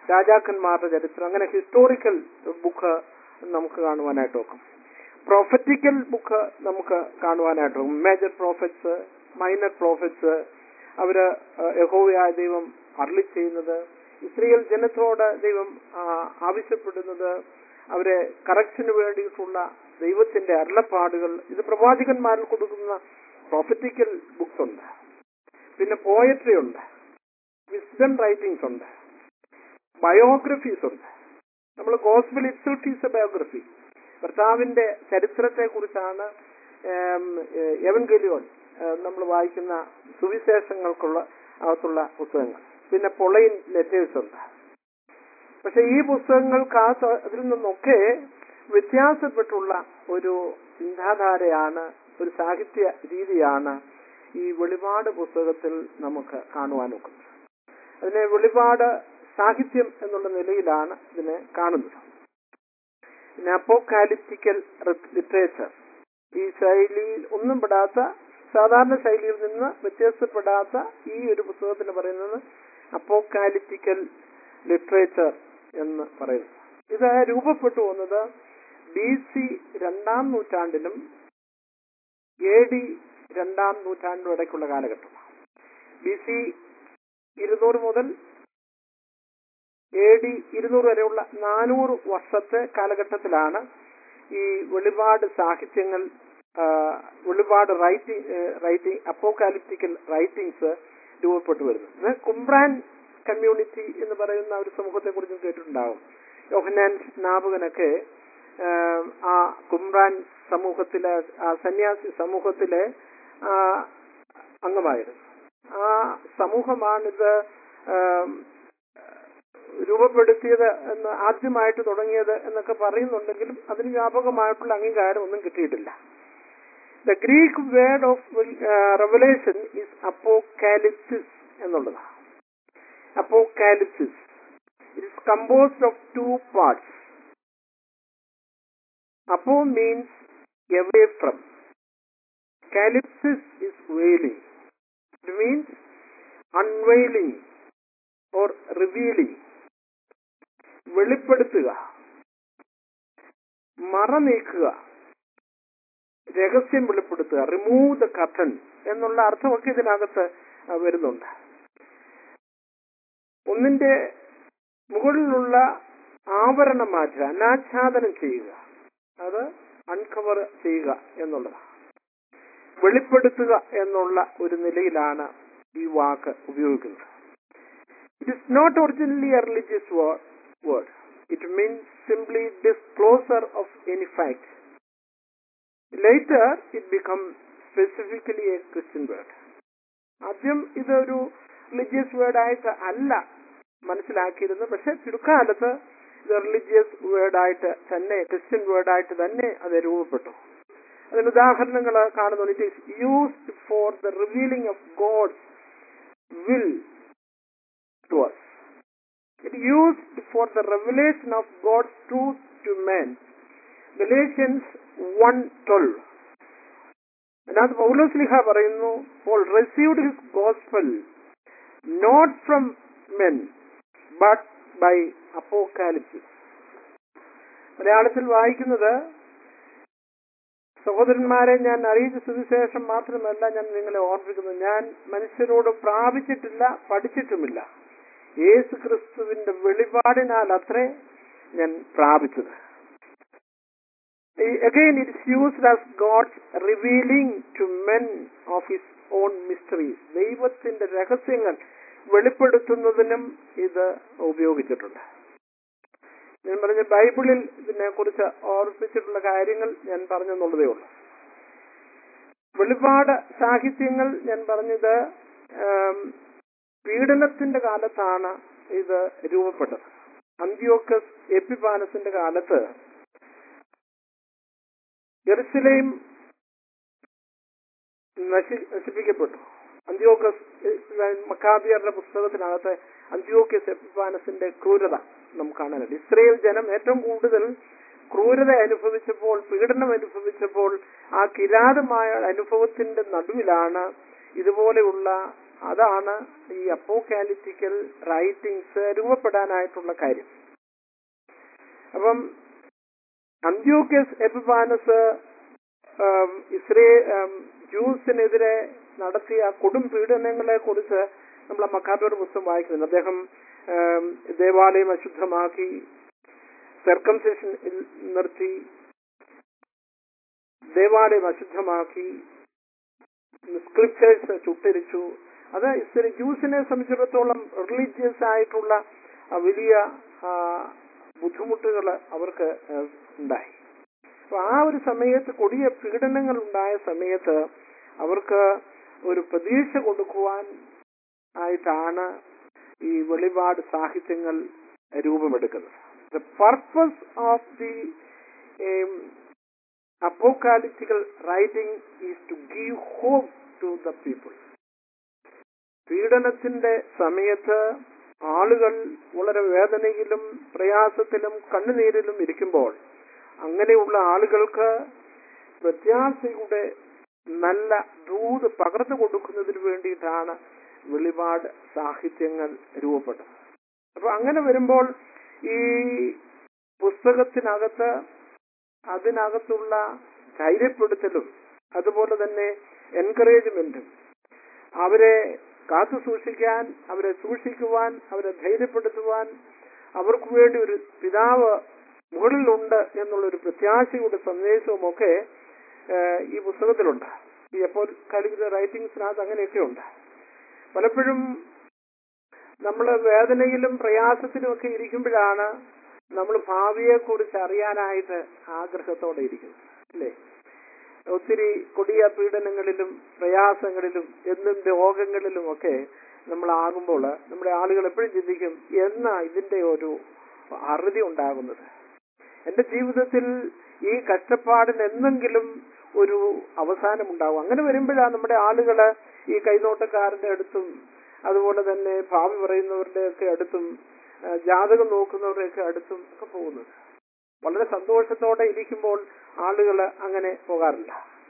S1: രാജാക്കന്മാരുടെ ചരിത്രം അങ്ങനെ ഹിസ്റ്റോറിക്കൽ ബുക്ക് നമുക്ക് കാണുവാനായിട്ട് നോക്കും പ്രൊഫറ്റിക്കൽ ബുക്ക് നമുക്ക് കാണുവാനായിട്ട് നോക്കും മേജർ പ്രോഫറ്റ്സ് മൈനർ പ്രോഫറ്റ്സ് അവര് യഹോവയായ ദൈവം അർളി ചെയ്യുന്നത് ഇസ്രയേൽ ജനത്തോട് ദൈവം ആ, ആവശ്യപ്പെടുന്നത് അവരെ കറക്ഷന് വേണ്ടിയിട്ടുള്ള ദൈവത്തിന്റെ അരുളപ്പാടുകൾ ഇത് പ്രവാചകന്മാരിൽ കൊടുക്കുന്ന പ്രോഫറ്റിക്കൽ ബുക്സ് ഉണ്ട് പിന്നെ പോയട്രി ഉണ്ട് വിസ്ഡം റൈറ്റിംഗ്സ് ഉണ്ട് ബയോഗ്രഫീസ് ഉണ്ട് നമ്മൾ gospel itself is a biography കർത്താവിന്റെ ചരിത്രത്തെ കുറിച്ചാണ് എവൻഗലിയോൺ നമ്മൾ വായിക്കുന്ന സുവിശേഷങ്ങൾക്കുള്ള അകത്തുള്ള പുസ്തകങ്ങൾ പിന്നെ പൊളൈൻ ലെറ്റേഴ്സ് ഉണ്ട് പക്ഷെ ഈ പുസ്തകങ്ങൾക്ക് ആ സ- അതിൽ നിന്നൊക്കെ വ്യത്യാസപ്പെട്ടുള്ള ഒരു ചിന്താധാരയാണ് ഒരു സാഹിത്യ രീതിയാണ് ഈ വെളിപാട് പുസ്തകത്തിൽ നമുക്ക് കാണുവാൻ ഒക്കുന്നത് അതിനെ വെളിപാട് സാഹിത്യം എന്നുള്ള നിലയിലാണ് ഇതിനെ കാണുന്നത് പിന്നെ അപ്പോക്കാലിപ്റ്റിക്കൽ ലിറ്ററേച്ചർ ഈ ശൈലിയിൽ ഒന്നും പെടാത്ത സാധാരണ ശൈലിയിൽ നിന്ന് വ്യത്യസ്തപ്പെടാത്ത ഈ ഒരു പുസ്തകത്തിന് പറയുന്നത് അപ്പോക്കാലിപ്റ്റിക്കൽ ലിറ്ററേച്ചർ എന്ന് പറയുന്നു ഇത് രൂപപ്പെട്ടു വന്നത് ബി സി രണ്ടാം നൂറ്റാണ്ടിനും എ ഡി രണ്ടാം നൂറ്റാണ്ടിനും ഇടയ്ക്കുള്ള കാലഘട്ടമാണ് ബി സി ഇരുന്നൂറ് മുതൽ എ ഡി ഇരുന്നൂറ് വരെയുള്ള നാനൂറ് വർഷത്തെ കാലഘട്ടത്തിലാണ് ഈ വെളിപാട് സാഹിത്യങ്ങൾ ആ, വെളിപാട് റൈറ്റിംഗ് റൈറ്റിംഗ് അപ്പോകാലിപ്റ്റിക്കൽ റൈറ്റിംഗ്സ് രൂപപ്പെട്ടു വരുന്നത് ഇത് കുംബ്രാൻ കമ്മ്യൂണിറ്റി എന്ന് പറയുന്ന ഒരു സമൂഹത്തെ കുറിച്ചും കേട്ടിട്ടുണ്ടാകും യോഹന്നാൻ സ്നാപകനൊക്കെ ആ, ആ കുംബ്രാൻ സമൂഹത്തിലെ ആ സന്യാസി സമൂഹത്തിലെ ആ, അംഗമായിരുന്നു ആ സമൂഹമാണിത് ആം, രൂപപ്പെടുത്തിയത് എന്ന് ആദ്യമായിട്ട് തുടങ്ങിയത് എന്നൊക്കെ പറയുന്നുണ്ടെങ്കിലും അതിന് വ്യാപകമായിട്ടുള്ള അംഗീകാരം ഒന്നും കിട്ടിയിട്ടില്ല the Greek word of revelation is apocalypsis എന്നുള്ളതാണ് apocalypsis it is composed of two parts apo means away from calypsis is veiling it means unveiling or revealing വെളിപ്പെടുത്തുക മറ നീക്കുക രഹസ്യം വെളിപ്പെടുത്തുക റിമൂവ് ദ കർട്ടൻ എന്നുള്ള അർത്ഥമൊക്കെ ഇതിനകത്ത് ആ, വരുന്നുണ്ട് ഒന്നിന്റെ മുകളിലുള്ള ആവരണം മാറ്റുക അനാച്ഛാദനം ചെയ്യുക അത് അൺകവർ ചെയ്യുക എന്നുള്ളതാണ് വെളിപ്പെടുത്തുക എന്നുള്ള ഒരു നിലയിലാണ് ഈ വാക്ക് ഉപയോഗിക്കുന്നത് it is not originally a religious word it means simply disclosure of any fact later it become specifically a Christian word ആദ്യം ഇതൊരു റിലീജിയസ് വേർഡായിട്ട് അല്ല മനസ്സിലാക്കിയിരുന്നത് പക്ഷെ പിൽക്കാലത്ത് ഇത് റിലീജിയസ് വേർഡായിട്ട് തന്നെ ക്രിസ്ത്യൻ വേർഡായിട്ട് തന്നെ അത് രൂപപ്പെട്ടു അതിന് ഉദാഹരണങ്ങൾ കാണുന്നു it is used for the revealing of God's will to us. It used for the revelation of God's truth to men. Galatians 1.12 അതിനകത്ത് പൗലോസ്ലിഹ പറയുന്നു Paul received his gospel not from men but by apocalypsis മലയാളത്തിൽ വായിക്കുന്നത് സഹോദരന്മാരെ ഞാൻ അറിയിച്ച സുവിശേഷം മാത്രമല്ല ഞാൻ നിങ്ങളെ ഓർമ്മിക്കുന്നത് ഞാൻ മനുഷ്യരോട് പ്രാപിച്ചിട്ടില്ല പഠിച്ചിട്ടുമില്ല യേസു ക്രിസ്തുവിന്റെ വെളിപാടിനാൽ അത്രേ ഞാൻ പ്രാപിച്ചത് again it's used as God's revealing to men of his own mysteries ദൈവത്തിന്റെ രഹസ്യങ്ങൾ വെളിപ്പെടുത്തുന്നതിനും ഇത് ഉപയോഗിച്ചിട്ടുണ്ട് ഞാൻ പറഞ്ഞ ബൈബിളിൽ ഇതിനെ കുറിച്ച് ഓർപ്പിച്ചിട്ടുള്ള കാര്യങ്ങൾ ഞാൻ പറഞ്ഞെന്നുള്ളതേ ഉള്ളൂ വെളിപാട് സാഹിത്യങ്ങൾ ഞാൻ പറഞ്ഞത് ആം, പീഡനത്തിന്റെ കാലത്താണ് ഇത് രൂപപ്പെട്ടത് അന്ത്യോക്കസ് എപ്പിപാനസിന്റെ കാലത്ത് ജെറുസലേം നശി- നശിപ്പിക്കപ്പെട്ടു അന്ത്യോക്കസ് മക്കാബിയറുടെ പുസ്തകത്തിനകത്ത് അന്ത്യോക്കസ് എപ്പിപാനസിന്റെ ക്രൂരത നമുക്ക് കാണാനുണ്ട് ഇസ്രയേൽ ജനം ഏറ്റവും കൂടുതൽ ക്രൂരത അനുഭവിച്ചപ്പോൾ പീഡനം അനുഭവിച്ചപ്പോൾ ആ കിരാതമായ അനുഭവത്തിന്റെ നടുവിലാണ് ഇതുപോലെയുള്ള അതാണ് ഈ അപ്പോകാലിറ്റിക്കൽ റൈറ്റിംഗ്സ് രൂപപ്പെടാനായിട്ടുള്ള കാര്യം അപ്പം അന്ത്യോക്യസ് എപ്പിഫാനസ് ഇസ്രേ ജൂസിനെതിരെ നടത്തിയ കൊടും പീഡനങ്ങളെ കുറിച്ച് നമ്മൾ മക്കാബിയുടെ പുസ്തകം വായിക്കുന്നുണ്ട് അദ്ദേഹം ഉം, ദേവാലയം അശുദ്ധമാക്കി സർക്കംസേഷൻ നിർത്തി ദേവാലയം അശുദ്ധമാക്കി സ്ക്രിപ്റ്റേഴ്സ് ചുട്ടരിച്ചു അത് ഇസ്രേ ജൂസിനെ സംബന്ധിച്ചിടത്തോളം റിലീജിയസ് ആയിട്ടുള്ള ആ, വലിയ ബുദ്ധിമുട്ടുകൾ അവർക്ക് ആ, ഉണ്ടായി അപ്പൊ ആ ഒരു സമയത്ത് കൊടിയ പീഡനങ്ങൾ ഉണ്ടായ സമയത്ത് അവർക്ക് ഒരു പ്രതീക്ഷ കൊടുക്കുവാൻ ആയിട്ടാണ് ഈ വെളിപാട് സാഹിത്യങ്ങൾ രൂപമെടുക്കുന്നത് the purpose of the apocalyptical writing is to give hope to the people പീഡനത്തിന്റെ സമയത്ത് ആളുകൾ വളരെ വേദനയിലും പ്രയാസത്തിലും കണ്ണുനീരിലും ഇരിക്കുമ്പോൾ അങ്ങനെയുള്ള ആളുകൾക്ക് പ്രത്യാശയുടെ നല്ല ദൂത് പകർന്നു കൊടുക്കുന്നതിന് വേണ്ടിയിട്ടാണ് വെളിപാട് സാഹിത്യങ്ങൾ രൂപപ്പെട്ടത് അപ്പൊ അങ്ങനെ വരുമ്പോൾ ഈ പുസ്തകത്തിനകത്ത് അതിനകത്തുള്ള ധൈര്യപ്പെടുത്തലും അതുപോലെ തന്നെ എൻകറേജ്മെന്റും അവരെ കാത്തു സൂക്ഷിക്കാൻ അവരെ സൂക്ഷിക്കുവാൻ അവരെ ധൈര്യപ്പെടുത്തുവാൻ അവർക്ക് വേണ്ടി ഒരു പിതാവ് മുകളിലുണ്ട് എന്നുള്ളൊരു പ്രത്യാശയുടെ സന്ദേശവും ഒക്കെ ഏഹ്, ഈ പുസ്തകത്തിലുണ്ട് ഈ അപ്പോൾ കളിക്കുന്ന റൈറ്റിംഗ്സിനകത്ത് അങ്ങനെയൊക്കെ ഉണ്ട് പലപ്പോഴും നമ്മൾ വേദനയിലും പ്രയാസത്തിലും ഒക്കെ ഇരിക്കുമ്പോഴാണ് നമ്മൾ ഭാവിയെ കുറിച്ച് അറിയാനായിട്ട് ആഗ്രഹത്തോടെ ഇരിക്കുന്നത് അല്ലേ ഒത്തിരി കൊടിയ പീഡനങ്ങളിലും പ്രയാസങ്ങളിലും എന്നും രോഗങ്ങളിലും ഒക്കെ നമ്മളാകുമ്പോൾ നമ്മുടെ ആളുകൾ എപ്പോഴും ചിന്തിക്കും എന്നാ ഇതിന്റെ ഒരു അറുതി ഉണ്ടാകുന്നത് എന്റെ ജീവിതത്തിൽ ഈ കഷ്ടപ്പാടിന് എന്തെങ്കിലും ഒരു അവസാനം ഉണ്ടാവും അങ്ങനെ വരുമ്പോഴാണ് നമ്മുടെ ആളുകള് ഈ കൈനോട്ടക്കാരന്റെ അടുത്തും അതുപോലെ തന്നെ ഭാവി പറയുന്നവരുടെ ഒക്കെ അടുത്തും ആ, ജാതകം നോക്കുന്നവരുടെ ഒക്കെ അടുത്തും ഒക്കെ പോകുന്നത് വളരെ സന്തോഷത്തോടെ ഇരിക്കുമ്പോൾ ആളുകൾ അങ്ങനെ പോകാറില്ല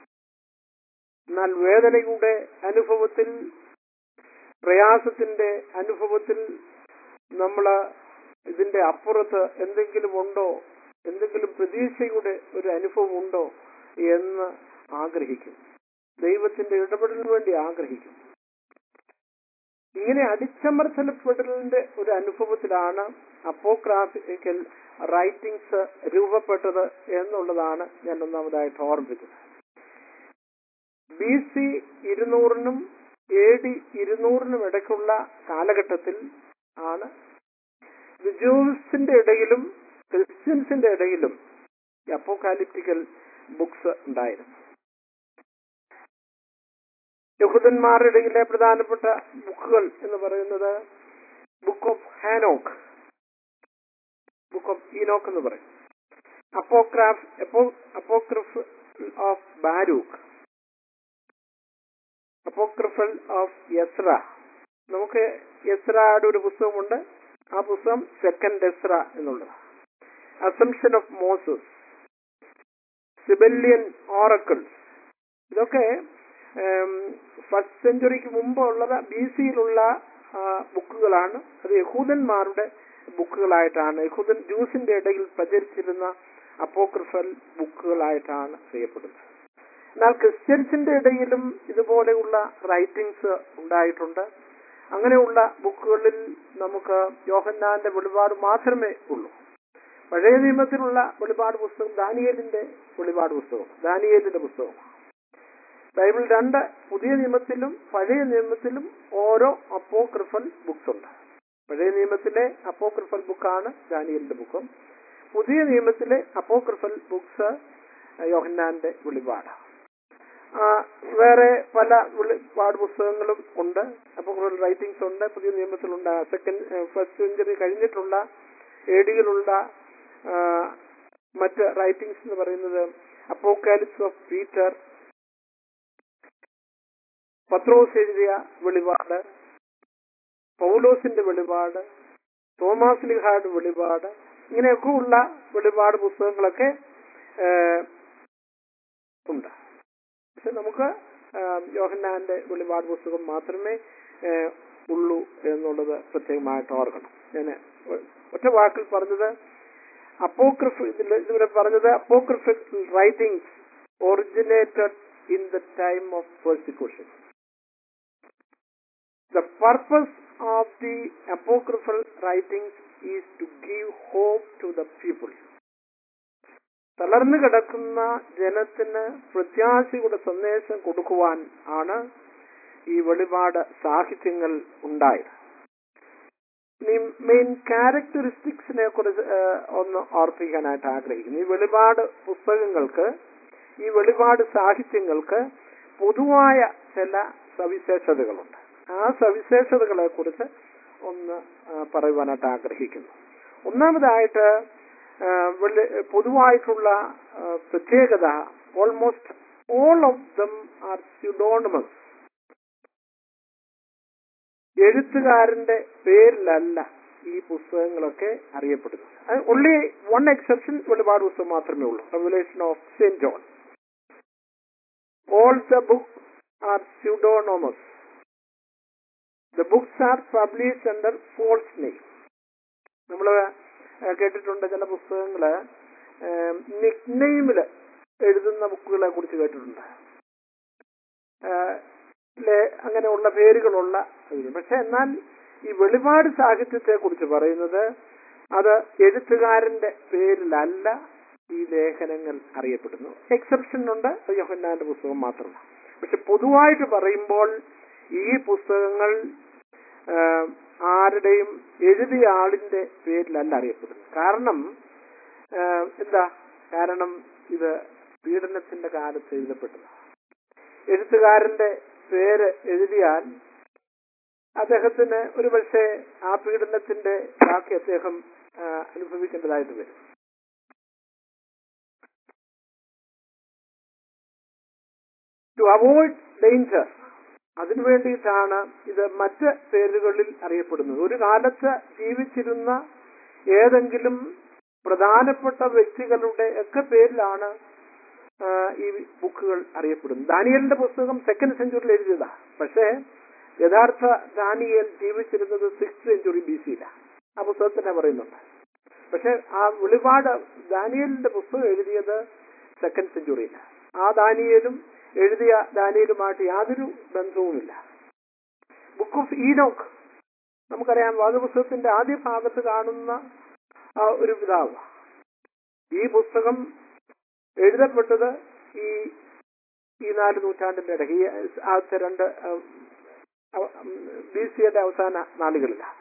S1: എന്നാൽ വേദനയുടെ അനുഭവത്തിൽ പ്രയാസത്തിന്റെ അനുഭവത്തിൽ നമ്മൾ ഇതിന്റെ അപ്പുറത്ത് എന്തെങ്കിലും ഉണ്ടോ എന്തെങ്കിലും പ്രതീക്ഷയുടെ ഒരു അനുഭവം ഉണ്ടോ എന്ന് ആഗ്രഹിക്കും ദൈവത്തിന്റെ ഇടപെടലിന് വേണ്ടി ആഗ്രഹിക്കും ഇങ്ങനെ അടിച്ചമർത്തലപ്പെടലിന്റെ ഒരു അനുഭവത്തിലാണ് അപ്പോക്രാഫിക്കൽ റൈറ്റിംഗ്സ് രൂപപ്പെട്ടത് എന്നുള്ളതാണ് ഞാൻ ഒന്നാമതായിട്ട് ഓർമ്മിക്കുന്നത് ബി സി ഇരുന്നൂറിനും എ ഡി ഇരുന്നൂറിനും ഇടയ്ക്കുള്ള കാലഘട്ടത്തിൽ ആണ് ജൂസിന്റെ ഇടയിലും ക്രിസ്ത്യൻസിന്റെ ഇടയിലും അപ്പോകാലിപ്റ്റിക്കൽ ബുക്സ് ഉണ്ടായിരുന്നു യഹൂദന്മാരുടെ ഇടയിലെ പ്രധാനപ്പെട്ട ബുക്കുകൾ എന്ന് പറയുന്നത് book of Hanoch book of Enoch എന്ന് പറയും apocrypha apocrypha of Baruch apocryphal of Ezra നമുക്ക് യസ്രയുടെ ഒരു പുസ്തകമുണ്ട് ആ പുസ്തകം സെക്കൻഡ് എസ്ര എന്നുള്ളത് assumption of Moses Sibylline oracles ഇതൊക്കെ ഫസ്റ്റ് സെഞ്ചുറിക്ക് മുമ്പ് ഉള്ളത് ബി സിയിലുള്ള ബുക്കുകളാണ് അത് യഹൂദന്മാരുടെ ബുക്കുകളായിട്ടാണ് യഹൂദൻ ജ്യൂസിന്റെ ഇടയിൽ പ്രചരിച്ചിരുന്ന അപ്പോക്രിഫൽ ബുക്കുകളായിട്ടാണ് ചെയ്യപ്പെടുന്നത് എന്നാൽ ക്രിസ്ത്യൻസിന്റെ ഇടയിലും ഇതുപോലെയുള്ള റൈറ്റിംഗ്സ് ഉണ്ടായിട്ടുണ്ട് അങ്ങനെയുള്ള ബുക്കുകളിൽ നമുക്ക് യോഹന്നാന്റെ വെളിപാട് മാത്രമേ ഉള്ളൂ പഴയ നിയമത്തിലുള്ള വെളിപാട് പുസ്തകം ദാനിയേലിന്റെ വെളിപാട് പുസ്തകം ദാനിയേലിന്റെ പുസ്തകം ബൈബിൾ രണ്ട് പുതിയ നിയമത്തിലും പഴയ നിയമത്തിലും ഓരോ അപ്പോക്രിഫൽ ബുക്സ് ഉണ്ട് പഴയ നിയമത്തിലെ അപ്പോക്രിഫൽ ബുക്കാണ് ദാനിയലിന്റെ ബുക്കും പുതിയ നിയമത്തിലെ അപ്പോക്രിഫൽ ബുക്സ് യോഹന്നാന്റെ വെളിപാട് ആ, വേറെ പല വെളിപാട് പുസ്തകങ്ങളും ഉണ്ട് അപ്പോക്രിഫൽ റൈറ്റിംഗ്സ് ഉണ്ട് പുതിയ നിയമത്തിലുണ്ട് സെക്കൻഡ് ഫസ്റ്റ് സെഞ്ചുറി കഴിഞ്ഞിട്ടുള്ള ഏടിയിലുള്ള മറ്റ് റൈറ്റിംഗ്സ് എന്ന് പറയുന്നത് അപ്പോക്കാലിപ്സ് ഓഫ് പീറ്റർ പത്രോസ് എഴുതിയ വെളിപാട് പൗലോസിന്റെ വെളിപാട് തോമാസ് ലിഹായുടെ വെളിപാട് ഇങ്ങനെയൊക്കെ ഉള്ള വെളിപാട് പുസ്തകങ്ങളൊക്കെ ഏഹ്, ഉണ്ട് പക്ഷെ നമുക്ക് ഏഹ്, യോഹന്നാന്റെ വെളിപാട് പുസ്തകം മാത്രമേ ഏഹ്, ഉള്ളൂ എന്നുള്ളത് പ്രത്യേകമായിട്ട് ഓർക്കണം ഞാൻ ഒറ്റ വാക്കിൽ പറഞ്ഞത് അപ്പോക്രിഫ് ഇതിൽ ഇതുവരെ പറഞ്ഞത് apocryphic writings originated in the time of persecution The purpose of the apocryphal writings is to give hope to the people. തളർന്നു കിടക്കുന്ന ജനത്തിന് പ്രത്യാശയുടെ സന്ദേശം കൊടുക്കുവാൻ ആണ് ഈ വെളിപാട് സാഹിത്യങ്ങൾ ഉണ്ടായത് ഇനി മെയിൻ ക്യാരക്ടറിസ്റ്റിക്സിനെ കുറിച്ച് ഏഹ്, ഒന്ന് ഓർപ്പിക്കാനായിട്ട് ആഗ്രഹിക്കുന്നു ഈ വെളിപാട് പുസ്തകങ്ങൾക്ക് ഈ വെളിപാട് സാഹിത്യങ്ങൾക്ക് പൊതുവായ ചില സവിശേഷതകളുണ്ട് ആ സവിശേഷതകളെ കുറിച്ച് ഒന്ന് ആ, പറയുവാനായിട്ട് ആഗ്രഹിക്കുന്നു ഒന്നാമതായിട്ട് ആ, വെള്ളി- പൊതുവായിട്ടുള്ള ആ, പ്രത്യേകത almost all of them are pseudonymous എഴുത്തുകാരന്റെ പേരിലല്ല ഈ പുസ്തകങ്ങളൊക്കെ അറിയപ്പെടുന്നത് ഒൺലി വൺ എക്സെപ്ഷൻ വെളിപാട് പുസ്തകം മാത്രമേ ഉള്ളൂ revelation of Saint John all the book are pseudonymous the books are publish under false name നമ്മൾ കേട്ടിട്ടുണ്ട് ചില പുസ്തകങ്ങള് നിക് നെയിമില് എഴുതുന്ന ബുക്കുകളെ കുറിച്ച് കേട്ടിട്ടുണ്ട് ഏഹ്, ലെ- അങ്ങനെയുള്ള പേരുകളുള്ള ഇത്. പക്ഷെ എന്നാൽ ഈ വെളിപാട് സാഹിത്യത്തെ കുറിച്ച് പറയുന്നത് അത് എഴുത്തുകാരന്റെ പേരിലല്ല ഈ ലേഖനങ്ങൾ അറിയപ്പെടുന്നു എക്സെപ്ഷൻ ഉണ്ട് അത് യോഹന്നാന്റെ പുസ്തകം മാത്രമാണ് പക്ഷെ പൊതുവായിട്ട് പറയുമ്പോൾ ഈ പുസ്തകങ്ങൾ ആ, ആരുടെയും എഴുതിയ ആളിന്റെ പേരിലല്ല അറിയപ്പെടുന്നത് കാരണം ആ, എന്താ കാരണം ഇത് പീഡനത്തിന്റെ കാലത്ത് എഴുതപ്പെട്ടതാണ് എഴുത്തുകാരന്റെ പേര് എഴുതിയാൽ അദ്ദേഹത്തിന് ഒരു പക്ഷേ ആ പീഡനത്തിന്റെ ബാക്കി അദ്ദേഹം ആ, അനുഭവിക്കേണ്ടതായിട്ട് വരും ടു അവോയ്ഡ് ഡേഞ്ചർ അതിനു വേണ്ടിയിട്ടാണ് ഇത് മറ്റ് പേരുകളിൽ അറിയപ്പെടുന്നത് ഒരു കാലത്ത് ജീവിച്ചിരുന്ന ഏതെങ്കിലും പ്രധാനപ്പെട്ട വ്യക്തികളുടെ ഒക്കെ പേരിലാണ് ആ, ഈ ബുക്കുകൾ അറിയപ്പെടുന്നത് ദാനിയലിന്റെ പുസ്തകം സെക്കൻഡ് സെഞ്ചുറിയിൽ എഴുതിയതാ പക്ഷേ യഥാർത്ഥ ദാനിയൽ ജീവിച്ചിരുന്നത് സിക്സ് സെഞ്ചുറി ബി സിയിലാണ് ആ പുസ്തകത്തിനെ പറയുന്നുണ്ട് പക്ഷെ ആ വെളിപാട് ദാനിയലിന്റെ പുസ്തകം എഴുതിയത് സെക്കൻഡ് സെഞ്ചുറിയിലാണ് ആ ദാനിയലും എഴുതിയ ദാനിയലുമായിട്ട് യാതൊരു ബന്ധവുമില്ല ബുക്ക് ഓഫ് ഈനോക്ക് നമുക്കറിയാം വാദപുസ്തകത്തിന്റെ ആദ്യ ഭാഗത്ത് കാണുന്ന ആ ഒരു പിതാവ് ഈ പുസ്തകം എഴുതപ്പെട്ടത് ഈ ഈ നാല് നൂറ്റാണ്ടിന്റെ ഇടയ്ക്ക് ഈ ആദ്യത്തെ രണ്ട് ബി സിയുടെ അവസാന നാളുകളിലാണ്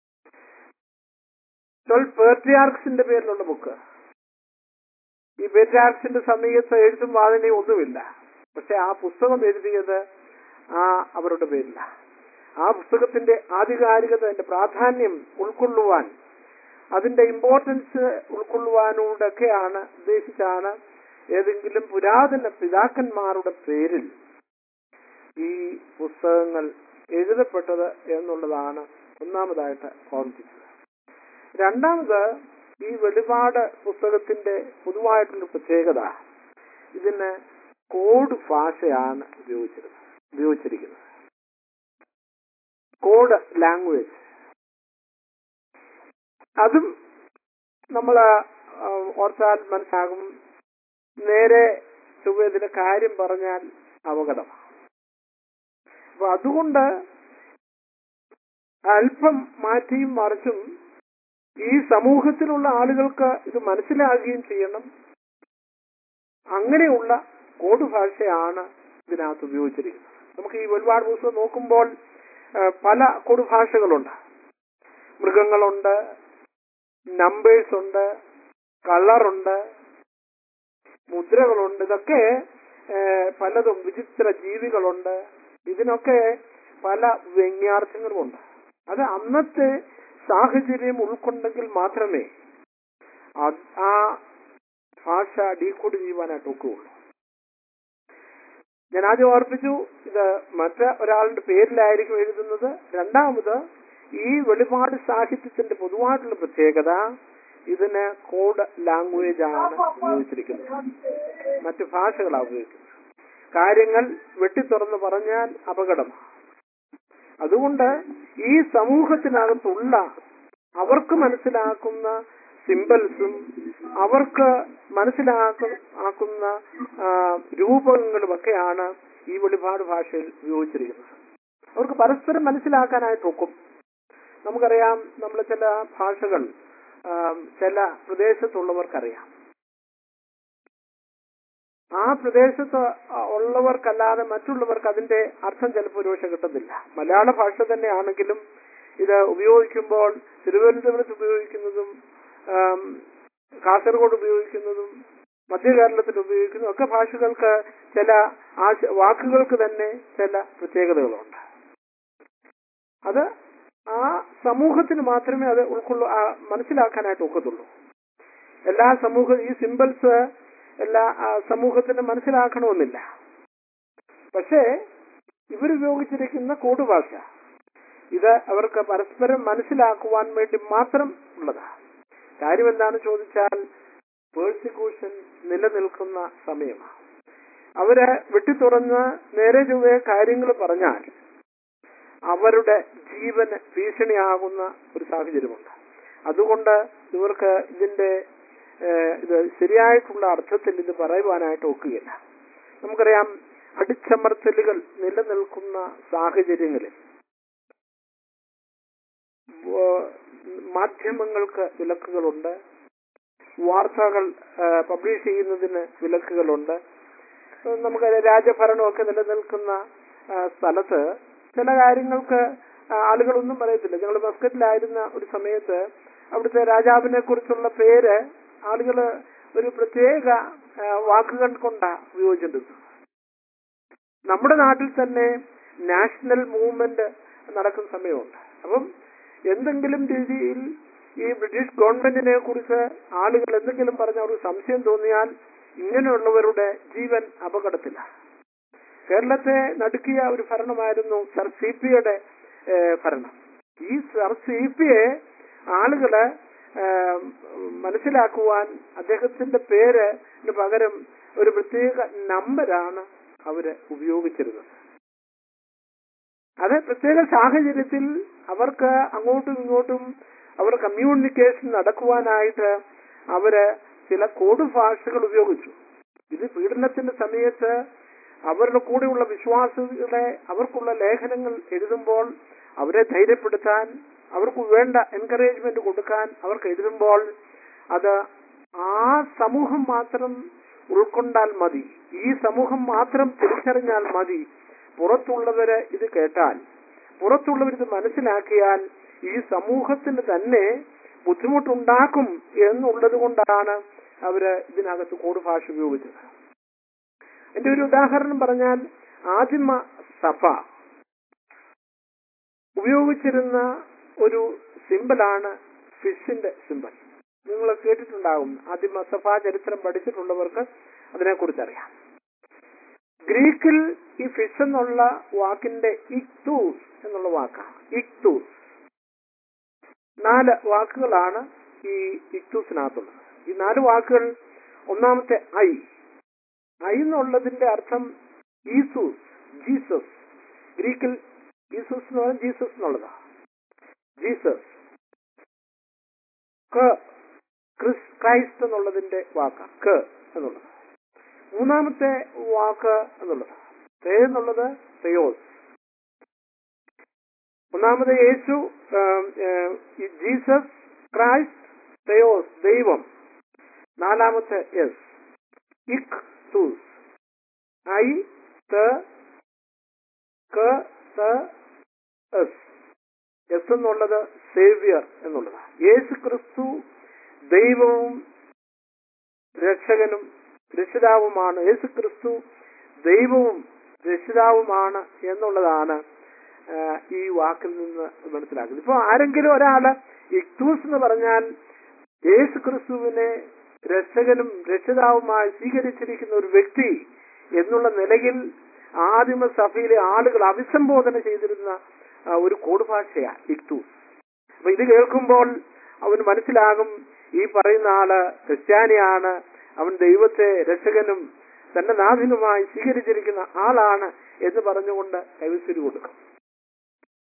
S1: ട്വൽവ് പേർട്ടിയാർക്സിന്റെ പേരിലുള്ള ബുക്ക് ഈ പേർട്ടിയാർക്സിന്റെ സമയത്ത് എഴുത്തും വായനയും ഒന്നുമില്ല പക്ഷെ ആ പുസ്തകം എഴുതിയത് ആ അവരുടെ പേരില്ല ആ പുസ്തകത്തിന്റെ ആധികാരികത അതിന്റെ പ്രാധാന്യം ഉൾക്കൊള്ളുവാൻ അതിന്റെ ഇമ്പോർട്ടൻസ് ഉൾക്കൊള്ളുവാനോടൊക്കെയാണ് ഉദ്ദേശിച്ചാണ് ഏതെങ്കിലും പുരാതന പിതാക്കന്മാരുടെ പേരിൽ ഈ പുസ്തകങ്ങൾ എഴുതപ്പെട്ടത് എന്നുള്ളതാണ് ഒന്നാമതായിട്ട് ഓർമ്മിപ്പിച്ചത് രണ്ടാമത് ഈ വെളിപാട് പുസ്തകത്തിന്റെ പൊതുവായിട്ടുള്ള പ്രത്യേകത ഇതിന് കോഡ് ഭാഷയാണ് ഉപയോഗിച്ചിരുന്നത് ഉപയോഗിച്ചിരിക്കുന്നത് കോഡ് ലാംഗ്വേജ് അതും നമ്മൾ ഓർത്താൽ മനസ്സിലാകും നേരെ ചൊവ്വ ഇതിന്റെ കാര്യം പറഞ്ഞാൽ അപകടമാണ് അപ്പൊ അതുകൊണ്ട് അല്പം മാറ്റിയും മറിച്ചും ഈ സമൂഹത്തിലുള്ള ആളുകൾക്ക് ഇത് മനസ്സിലാകുകയും ചെയ്യണം അങ്ങനെയുള്ള കോഡ് ഭാഷയാണ് ഇതിനകത്ത് ഉപയോഗിച്ചിരിക്കുന്നത് നമുക്ക് ഈ ഒരുപാട് പുസ്തകം നോക്കുമ്പോൾ ആ, പല കോഡ് ഭാഷകളുണ്ട് മൃഗങ്ങളുണ്ട് നമ്പേഴ്സ് ഉണ്ട് കളറുണ്ട് മുദ്രകളുണ്ട് ഇതൊക്കെ ആ, പലതും വിചിത്ര ജീവികളുണ്ട് ഇതിനൊക്കെ പല വ്യംഗ്യാർത്ഥങ്ങളുമുണ്ട് അത് അന്നത്തെ സാഹചര്യം ഉൾക്കൊണ്ടെങ്കിൽ മാത്രമേ അത് ആ ഭാഷ ഡീകോഡ് ചെയ്യുവാനായിട്ട് ഒക്കുകയുള്ളൂ ഞാൻ ആദ്യം ഓർപ്പിച്ചു ഇത് മറ്റ ഒരാളുടെ പേരിലായിരിക്കും എഴുതുന്നത് രണ്ടാമത് ഈ വെളിപാട് സാഹിത്യത്തിന്റെ പൊതുവായിട്ടുള്ള പ്രത്യേകത ഇതിന് കോഡ് ലാംഗ്വേജ് ആണ് ഉപയോഗിച്ചിരിക്കുന്നത് മറ്റു ഭാഷകളാണ് ഉപയോഗിക്കുന്നത് കാര്യങ്ങൾ വെട്ടിത്തുറന്ന് പറഞ്ഞാൽ അപകടമാണ് അതുകൊണ്ട് ഈ സമൂഹത്തിനകത്തുള്ള അവർക്ക് മനസ്സിലാക്കുന്ന സിമ്പിൾസും അവർക്ക് മനസ്സിലാക്കുന്ന ആക്കുന്ന ആ, രൂപങ്ങളുമൊക്കെയാണ് ഈ വെളിപാട് ഭാഷയിൽ ഉപയോഗിച്ചിരിക്കുന്നത് അവർക്ക് പരസ്പരം മനസ്സിലാക്കാനായിട്ട് ഒക്കും നമുക്കറിയാം നമ്മൾ ചില ഭാഷകൾ ആ, ചില പ്രദേശത്തുള്ളവർക്കറിയാം ആ പ്രദേശത്ത് ഉള്ളവർക്കല്ലാതെ മറ്റുള്ളവർക്ക് അതിന്റെ അർത്ഥം ചിലപ്പോൾ ഒരുപക്ഷെ കിട്ടുന്നില്ല മലയാള ഭാഷ തന്നെയാണെങ്കിലും ഇത് ഉപയോഗിക്കുമ്പോൾ തിരുവനന്തപുരത്ത് ഉപയോഗിക്കുന്നതും ആം, കാസർഗോഡ് ഉപയോഗിക്കുന്നതും മധ്യ കേരളത്തിൽ ഉപയോഗിക്കുന്നതും ഒക്കെ ഭാഷകൾക്ക് ചില ആശ വാക്കുകൾക്ക് തന്നെ ചില പ്രത്യേകതകളുണ്ട് അത് ആ സമൂഹത്തിന് മാത്രമേ അത് ഉൾക്കൊള്ളു ആ, മനസ്സിലാക്കാനായിട്ട് ഒക്കത്തുള്ളൂ എല്ലാ സമൂഹ ഈ സിമ്പിൾസ് എല്ലാ ആ, സമൂഹത്തിന് മനസ്സിലാക്കണമെന്നില്ല പക്ഷേ ഇവരുപയോഗിച്ചിരിക്കുന്ന കോഡ് ഭാഷ ഇത് അവർക്ക് പരസ്പരം മനസ്സിലാക്കുവാൻ വേണ്ടി മാത്രം ഉള്ളതാണ് കാര്യം എന്താണെന്ന് ചോദിച്ചാൽ പേഴ്സിക്യൂഷൻ നിലനിൽക്കുന്ന സമയമാണ് അവര് വെട്ടിത്തുറന്ന് നേരെ ചൊവ്വേ കാര്യങ്ങൾ പറഞ്ഞാൽ അവരുടെ ജീവന് ഭീഷണിയാകുന്ന ഒരു സാഹചര്യമുണ്ട് അതുകൊണ്ട് ഇവർക്ക് ഇതിന്റെ ഏഹ്, ഇത് ശരിയായിട്ടുള്ള അർത്ഥത്തിൽ ഇത് പറയുവാനായിട്ട് ഒക്കുകയില്ല നമുക്കറിയാം അടിച്ചമർത്തലുകൾ നിലനിൽക്കുന്ന സാഹചര്യങ്ങളിൽ വ- മാധ്യമങ്ങൾക്ക് വിലക്കുകളുണ്ട് വാർത്തകൾ ആ, പബ്ലിഷ് ചെയ്യുന്നതിന് വിലക്കുകളുണ്ട് ഏഹ് നമുക്ക് രാജഭരണമൊക്കെ നിലനിൽക്കുന്ന ആ, സ്ഥലത്ത് ചില കാര്യങ്ങൾക്ക് ആ, ആളുകളൊന്നും പറയത്തില്ല ഞങ്ങൾ മസ്കറ്റിലായിരുന്ന ഒരു സമയത്ത് അവിടുത്തെ രാജാവിനെ കുറിച്ചുള്ള പേര് ആളുകൾ ഒരു പ്രത്യേക ആ, വാക്കുകൾ കൊണ്ടാ ഉപയോഗിച്ചിട്ടുണ്ട് നമ്മുടെ നാട്ടിൽ തന്നെ നാഷണൽ മൂവ്മെന്റ് നടക്കുന്ന സമയമുണ്ട് അപ്പം എന്തെങ്കിലും രീതിയിൽ ഈ ബ്രിട്ടീഷ് ഗവൺമെന്റിനെ കുറിച്ച് ആളുകൾ എന്തെങ്കിലും പറഞ്ഞ അവർക്ക് സംശയം തോന്നിയാൽ ഇങ്ങനെയുള്ളവരുടെ ജീവൻ അപകടത്തിലാണ് കേരളത്തെ നടുക്കിയ ഒരു ഭരണമായിരുന്നു സർ സി പിയുടെ ഭരണം ഈ സർ സി പിയെ ആളുകള് ഏഹ്, മനസ്സിലാക്കുവാൻ അദ്ദേഹത്തിന്റെ പേരിന് പകരം ഒരു പ്രത്യേക നമ്പരാണ് അവര് ഉപയോഗിച്ചിരുന്നത് അത് പ്രത്യേക സാഹചര്യത്തിൽ അവർക്ക് അങ്ങോട്ടും ഇങ്ങോട്ടും അവർ കമ്മ്യൂണിക്കേഷൻ നടക്കുവാനായിട്ട് അവര് ചില കോഡ് ഭാഷകൾ ഉപയോഗിച്ചു ഇത് പീഡനത്തിന്റെ സമയത്ത് അവരുടെ കൂടെയുള്ള വിശ്വാസികളെ അവർക്കുള്ള ലേഖനങ്ങൾ എഴുതുമ്പോൾ അവരെ ധൈര്യപ്പെടുത്താൻ അവർക്ക് വേണ്ട എൻകറേജ്മെന്റ് കൊടുക്കാൻ അവർക്ക് എഴുതുമ്പോൾ അത് ആ സമൂഹം മാത്രം ഉൾക്കൊണ്ടാൽ മതി ഈ സമൂഹം മാത്രം തിരിച്ചറിഞ്ഞാൽ മതി പുറത്തുള്ളവര് ഇത് കേട്ടാൽ പുറത്തുള്ളവർ ഇത് മനസ്സിലാക്കിയാൽ ഈ സമൂഹത്തിന് തന്നെ ബുദ്ധിമുട്ടുണ്ടാക്കും എന്നുള്ളത് കൊണ്ടാണ് അവര് ഇതിനകത്ത് കോഡ് ഭാഷ ഉപയോഗിച്ചത് എന്റെ ഒരു ഉദാഹരണം പറഞ്ഞാൽ ആദിമ സഭ ഉപയോഗിച്ചിരുന്ന ഒരു സിമ്പിളാണ് ഫിഷിന്റെ സിമ്പിൾ നിങ്ങൾ കേട്ടിട്ടുണ്ടാകും ആദിമ സഭാ ചരിത്രം പഠിച്ചിട്ടുള്ളവർക്ക് അതിനെക്കുറിച്ച് അറിയാം ഗ്രീക്കിൽ ഈ ഫിഷ് എന്നുള്ള വാക്കിന്റെ ഇക്തൂസ് എന്നുള്ള വാക്കാണ് ഇക്തൂസ് നാല് വാക്കുകളാണ് ഈ ഇക്തൂസിനകത്തുള്ളത് ഈ നാല് വാക്കുകൾ ഒന്നാമത്തെ ഐ ഐ എന്നുള്ളതിന്റെ അർത്ഥം ഈസൂസ് ജീസസ് ഗ്രീക്കിൽ ഈസൂസ് എന്ന് പറഞ്ഞാൽ ജീസസ് എന്നുള്ളതാണ് ജീസസ് ക ക്രിസ് ക്രൈസ്റ്റ് എന്നുള്ളതിന്റെ വാക്കാണ് ക എന്നുള്ളത് മൂന്നാമത്തെ വാക്ക് എന്നുള്ളത് തേ എന്നുള്ളത് തെയോസ് ഒന്നാമത് യേശു ആം, ഏം, ഈ ജീസസ് ക്രൈസ്റ്റ് തെയോസ് ദൈവം നാലാമത്തെ എസ് ഇക് തൂസ് ഐ ത ക ത എസ് എസ് എന്നുള്ളത് സേവ്യർ എന്നുള്ളതാണ് യേശു ക്രിസ്തു ദൈവവും രക്ഷകനും രക്ഷിതാവുമാണ് യേശു ക്രിസ്തു ദൈവവും രക്ഷിതാവുമാണ് എന്നുള്ളതാണ് ആ, ഈ വാക്കിൽ നിന്ന് മനസ്സിലാക്കുന്നത് ഇപ്പൊ ആരെങ്കിലും ഒരാള് ഇക്തൂസ് എന്ന് പറഞ്ഞാൽ യേശു ക്രിസ്തുവിനെ രക്ഷകനും രക്ഷിതാവുമായി സ്വീകരിച്ചിരിക്കുന്ന ഒരു വ്യക്തി എന്നുള്ള നിലയിൽ ആദിമ സഭയിലെ ആളുകൾ അഭിസംബോധന ചെയ്തിരുന്ന ആ, ഒരു കോഡ് ഭാഷയാ ഇക്തൂസ് അപ്പൊ ഇത് കേൾക്കുമ്പോൾ അവന് മനസ്സിലാകും ഈ പറയുന്ന ആള് ക്രിസ്ത്യാനിയാണ് അവൻ ദൈവത്തെ രക്ഷകനും തന്റെ നാഥനുമായി സ്വീകരിച്ചിരിക്കുന്ന ആളാണ് എന്ന് പറഞ്ഞുകൊണ്ട് കൈവശരി കൊടുക്കും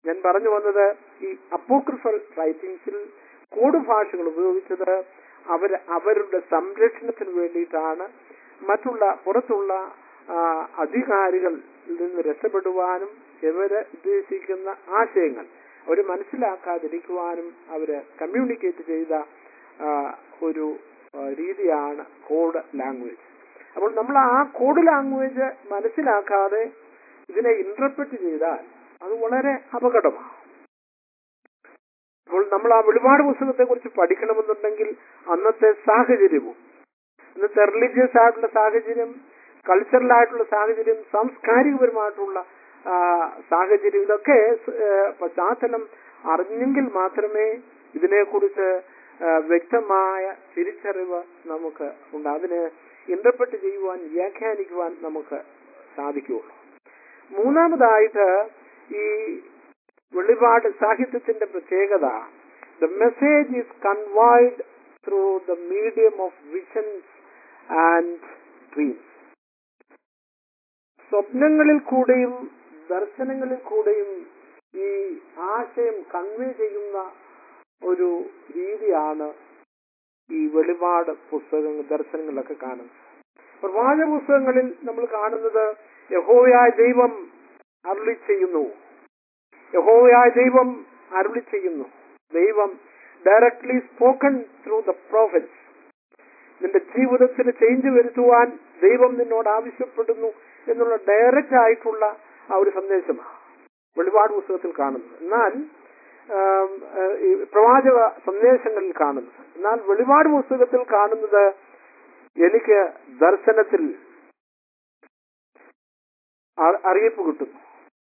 S1: ഞാൻ പറഞ്ഞു വന്നത് ഈ അപ്പോക്രിഫൽ റൈറ്റിംഗ്സിൽ കോഡ് ഭാഷകൾ ഉപയോഗിച്ചത് അവർ അവരുടെ സംരക്ഷണത്തിന് വേണ്ടിയിട്ടാണ് മറ്റുള്ള പുറത്തുള്ള ആ, അധികാരികളിൽ നിന്ന് രക്ഷപ്പെടുവാനും ഇവര് ഉദ്ദേശിക്കുന്ന ആശയങ്ങൾ അവർ മനസ്സിലാക്കാതിരിക്കുവാനും അവര് കമ്മ്യൂണിക്കേറ്റ് ചെയ്ത ആ, ഒരു ആ, രീതിയാണ് കോഡ് ലാംഗ്വേജ് അപ്പോൾ നമ്മൾ ആ കോഡ് ലാംഗ്വേജ് മനസ്സിലാക്കാതെ ഇതിനെ ഇന്റർപ്രറ്റ് ചെയ്താൽ അത് വളരെ അപകടമാണ് അപ്പോൾ നമ്മൾ ആ വെളിപാട് പുസ്തകത്തെ കുറിച്ച് പഠിക്കണമെന്നുണ്ടെങ്കിൽ അന്നത്തെ സാഹചര്യവും ഇന്നത്തെ റിലീജിയസ് ആയിട്ടുള്ള സാഹചര്യം കൾച്ചറൽ ആയിട്ടുള്ള സാഹചര്യം സാംസ്കാരികപരമായിട്ടുള്ള ആ, സാഹചര്യം ഇതൊക്കെ സ്- ഏ, പശ്ചാത്തലം അറിഞ്ഞെങ്കിൽ മാത്രമേ ഇതിനെക്കുറിച്ച് ആ, വ്യക്തമായ തിരിച്ചറിവ് നമുക്ക് ഉണ്ട് അതിന് ഇന്റർപ്രറ്റ് ചെയ്യുവാൻ വ്യാഖ്യാനിക്കുവാൻ നമുക്ക് സാധിക്കുകയുള്ളൂ മൂന്നാമതായിട്ട് ഈ വെളിപാട് സാഹിത്യത്തിന്റെ പ്രത്യേകത the message is conveyed through the medium of visions and dreams സ്വപ്നങ്ങളിൽ കൂടെയും ദർശനങ്ങളിൽ കൂടെയും ഈ ആശയം കൺവേ ചെയ്യുന്ന ഒരു രീതിയാണ് ഈ വെളിപാട് പുസ്തകങ്ങൾ ദർശനങ്ങളിലൊക്കെ കാണുന്നത് പ്രവാചക പുസ്തകങ്ങളിൽ നമ്മൾ കാണുന്നത് യഹോവയായ ദൈവം അരുളി ചെയ്യുന്നു യഹോവയായ ദൈവം അരുളി ചെയ്യുന്നു ദൈവം directly spoken through the prophets നിന്റെ ജീവിതത്തിന് ചേഞ്ച് വരുത്തുവാൻ ദൈവം നിന്നോട് ആവശ്യപ്പെടുന്നു എന്നുള്ള ഡയറക്റ്റ് ആയിട്ടുള്ള ആ ഒരു സന്ദേശമാണ് വെളിപാട് പുസ്തകത്തിൽ കാണുന്നത് എന്നാൽ ആം, ആ, ഈ പ്രവാചക സന്ദേശങ്ങളിൽ കാണുന്നത് എന്നാൽ വെളിപാട് പുസ്തകത്തിൽ കാണുന്നത് എനിക്ക് ദർശനത്തിൽ അ- അറിയിപ്പ് കിട്ടുന്നു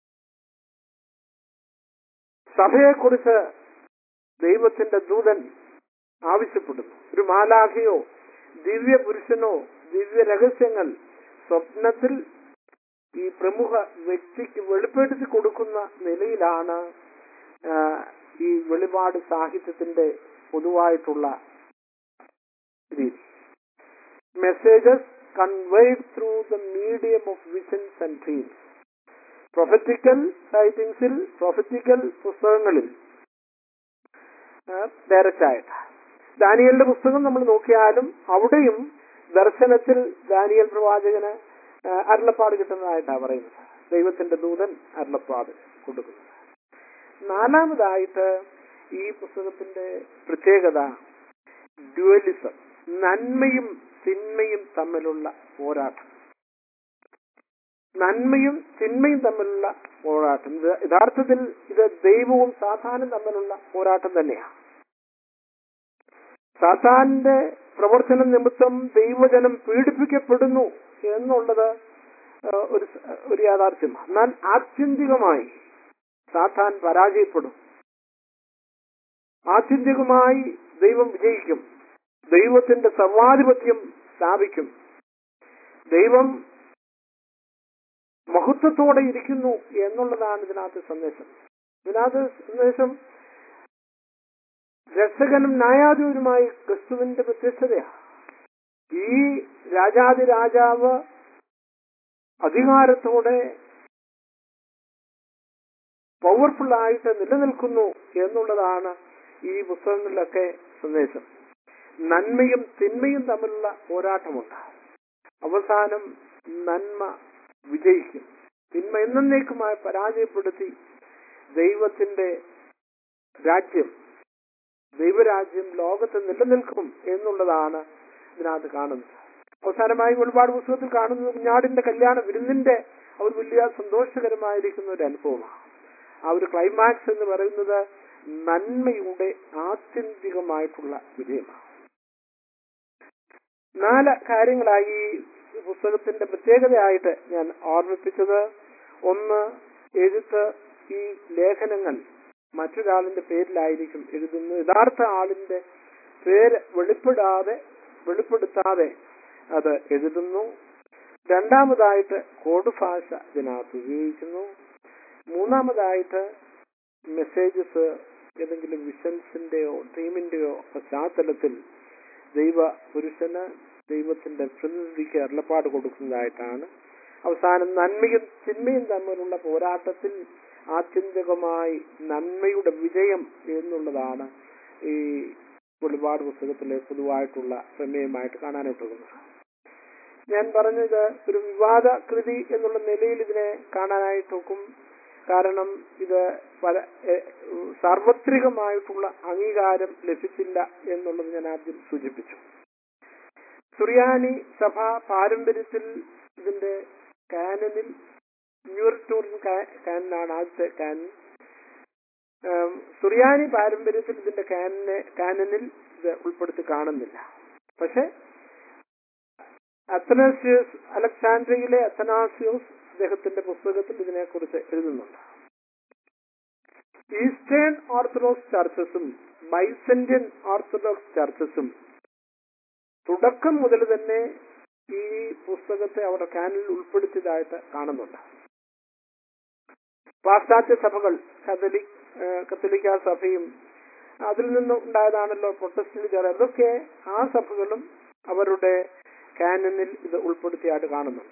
S1: സഭയെക്കുറിച്ച് ദൈവത്തിന്റെ ദൂതൻ ആവശ്യപ്പെടുന്നു ഒരു മാലാഖയോ ദിവ്യ പുരുഷനോ ദിവ്യ രഹസ്യങ്ങൾ സ്വപ്നത്തിൽ ഈ പ്രമുഖ വ്യക്തിക്ക് വെളിപ്പെടുത്തി കൊടുക്കുന്ന നിലയിലാണ് ആ, ഈ വെളിപാട് സാഹിത്യത്തിന്റെ പൊതുവായിട്ടുള്ള രീതി messages conveyed through the medium of visions and dreams prophetical റൈറ്റിംഗ്സിൽ പ്രൊഫറ്റിക്കൽ പുസ്തകങ്ങളിൽ ഡയറക്റ്റ് ആയിട്ട് ദാനിയലിന്റെ പുസ്തകം നമ്മൾ നോക്കിയാലും അവിടെയും ദർശനത്തിൽ ദാനിയൽ പ്രവാചകന് ആ, അരുളപ്പാട് കിട്ടുന്നതായിട്ടാണ് പറയുന്നത് ദൈവത്തിന്റെ ദൂതൻ അരുളപ്പാട് കൊടുക്കുന്നത് നാലാമതായിട്ട് ഈ പുസ്തകത്തിന്റെ പ്രത്യേകത ഡ്യുവലിസം നന്മയും തിന്മയും തമ്മിലുള്ള പോരാട്ടം നന്മയും തിന്മയും തമ്മിലുള്ള പോരാട്ടം ഇത് യഥാർത്ഥത്തിൽ ഇത് ദൈവവും സാധാനും തമ്മിലുള്ള പോരാട്ടം തന്നെയാണ് സാത്താന്റെ പ്രവർത്തനം നിമിത്തം ദൈവജനം പീഡിപ്പിക്കപ്പെടുന്നു എന്നുള്ളത് ആ, ഒരു സ- ഒരു യാഥാർത്ഥ്യമാണ് എന്നാൽ ആത്യന്തികമായി സാത്താൻ പരാജയപ്പെടും ആത്യന്തികമായി ദൈവം വിജയിക്കും ദൈവത്തിന്റെ സർവാധിപത്യം സ്ഥാപിക്കും ദൈവം മഹത്വത്തോടെ ഇരിക്കുന്നു എന്നുള്ളതാണ് ഇതിനകത്ത് സന്ദേശം ഇതിനകത്ത് സന്ദേശം രക്ഷകനും ന്യായാധിപനുമായി ക്രിസ്തുവിന്റെ പ്രത്യക്ഷതയാണ് ഈ രാജാതി രാജാവ് അധികാരത്തോടെ പവർഫുൾ ആയിട്ട് നിലനിൽക്കുന്നു എന്നുള്ളതാണ് ഈ പുസ്തകങ്ങളിലൊക്കെ സന്ദേശം നന്മയും തിന്മയും തമ്മിലുള്ള പോരാട്ടമുണ്ട് അവസാനം നന്മ വിജയിക്കും തിന്മ എന്നേക്കുമായി പരാജയപ്പെടുത്തി ദൈവത്തിന്റെ രാജ്യം ദൈവരാജ്യം ലോകത്ത് നിലനിൽക്കും എന്നുള്ളതാണ് ഇതിനകത്ത് കാണുന്നത് അവസാനമായി ഒരുപാട് പുസ്തകത്തിൽ കാണുന്നത് കുഞ്ഞാടിന്റെ കല്യാണ വിരുന്നിന്റെ ആ ഒരു വലിയ സന്തോഷകരമായിരിക്കുന്ന ഒരു അനുഭവമാണ് ആ ഒരു ക്ലൈമാക്സ് എന്ന് പറയുന്നത് നന്മയുടെ ആത്യന്തികമായിട്ടുള്ള വിജയമാണ് നാല് കാര്യങ്ങളായി ഈ പുസ്തകത്തിന്റെ പ്രത്യേകതയായിട്ട് ഞാൻ ഓർമ്മിപ്പിച്ചത് ഒന്ന് എഴുത്ത് ഈ ലേഖനങ്ങൾ മറ്റൊരാളിന്റെ പേരിലായിരിക്കും എഴുതുന്നത് യഥാർത്ഥ ആളിന്റെ പേര് വെളിപ്പെടാതെ വെളിപ്പെടുത്താതെ അത് എഴുതുന്നു രണ്ടാമതായിട്ട് കോഡ് ഭാഷ ഇതിനകത്ത് ഉപയോഗിക്കുന്നു മൂന്നാമതായിട്ട് മെസ്സേജസ് ഏതെങ്കിലും വിഷൻസിന്റെയോ ഡ്രീമിന്റെയോ പശ്ചാത്തലത്തിൽ ദൈവ പുരുഷന് ദൈവത്തിന്റെ പ്രതിനിധിക്ക് അരുളപ്പാട് കൊടുക്കുന്നതായിട്ടാണ് അവസാനം നന്മയും തിന്മയും തമ്മിലുള്ള പോരാട്ടത്തിൽ ആത്യന്തികമായി നന്മയുടെ വിജയം എന്നുള്ളതാണ് ഈ വെളിപാട് പുസ്തകത്തിലെ പൊതുവായിട്ടുള്ള പ്രമേയമായിട്ട് കാണാനായിട്ട് പോകുന്നത് ഞാൻ പറഞ്ഞത് ഒരു വിവാദ കൃതി എന്നുള്ള നിലയിൽ ഇതിനെ കാണാനായിട്ട് നോക്കും കാരണം ഇത് പല എ- സാർവത്രികമായിട്ടുള്ള അംഗീകാരം ലഭിച്ചില്ല എന്നുള്ളത് ഞാൻ ആദ്യം സൂചിപ്പിച്ചു സുറിയാനി സഭ പാരമ്പര്യത്തിൽ ഇതിന്റെ കാനനിൽ ന്യൂറിറ്റോറിയൻ കാനനാണ് ആദ്യത്തെ കാനൻ ഏം, സുറിയാനി പാരമ്പര്യത്തിൽ ഇതിന്റെ കാനനെ കാനനിൽ ഇത് ഉൾപ്പെടുത്തി കാണുന്നില്ല പക്ഷെ അത്തനാസിയോസ് അലക്സാൻഡ്രിയയിലെ അത്തനാസിയോസ് അദ്ദേഹത്തിന്റെ പുസ്തകത്തിൽ ഇതിനെക്കുറിച്ച് എഴുതുന്നുണ്ട് ഈസ്റ്റേൺ ഓർത്തഡോക്സ് ചർച്ചസും ബൈസന്റിയൻ ഓർത്തഡോക്സ് ചർച്ചസും തുടക്കം മുതൽ തന്നെ ഈ പുസ്തകത്തെ അവരുടെ കാനലിൽ ഉൾപ്പെടുത്തിയതായിട്ട് കാണുന്നുണ്ട് പാശ്ചാത്യ സഭകൾ കത്തലിക് ഏഹ് കത്തോലിക്ക സഭയും അതിൽ നിന്ന് ഉണ്ടായതാണല്ലോ പ്രൊട്ടസ്റ്റന്റ് ചർച്ച അതൊക്കെ ആ സഭകളും അവരുടെ കാനനിൽ ഇത് ഉൾപ്പെടുത്തിയായിട്ട് കാണുന്നുണ്ട്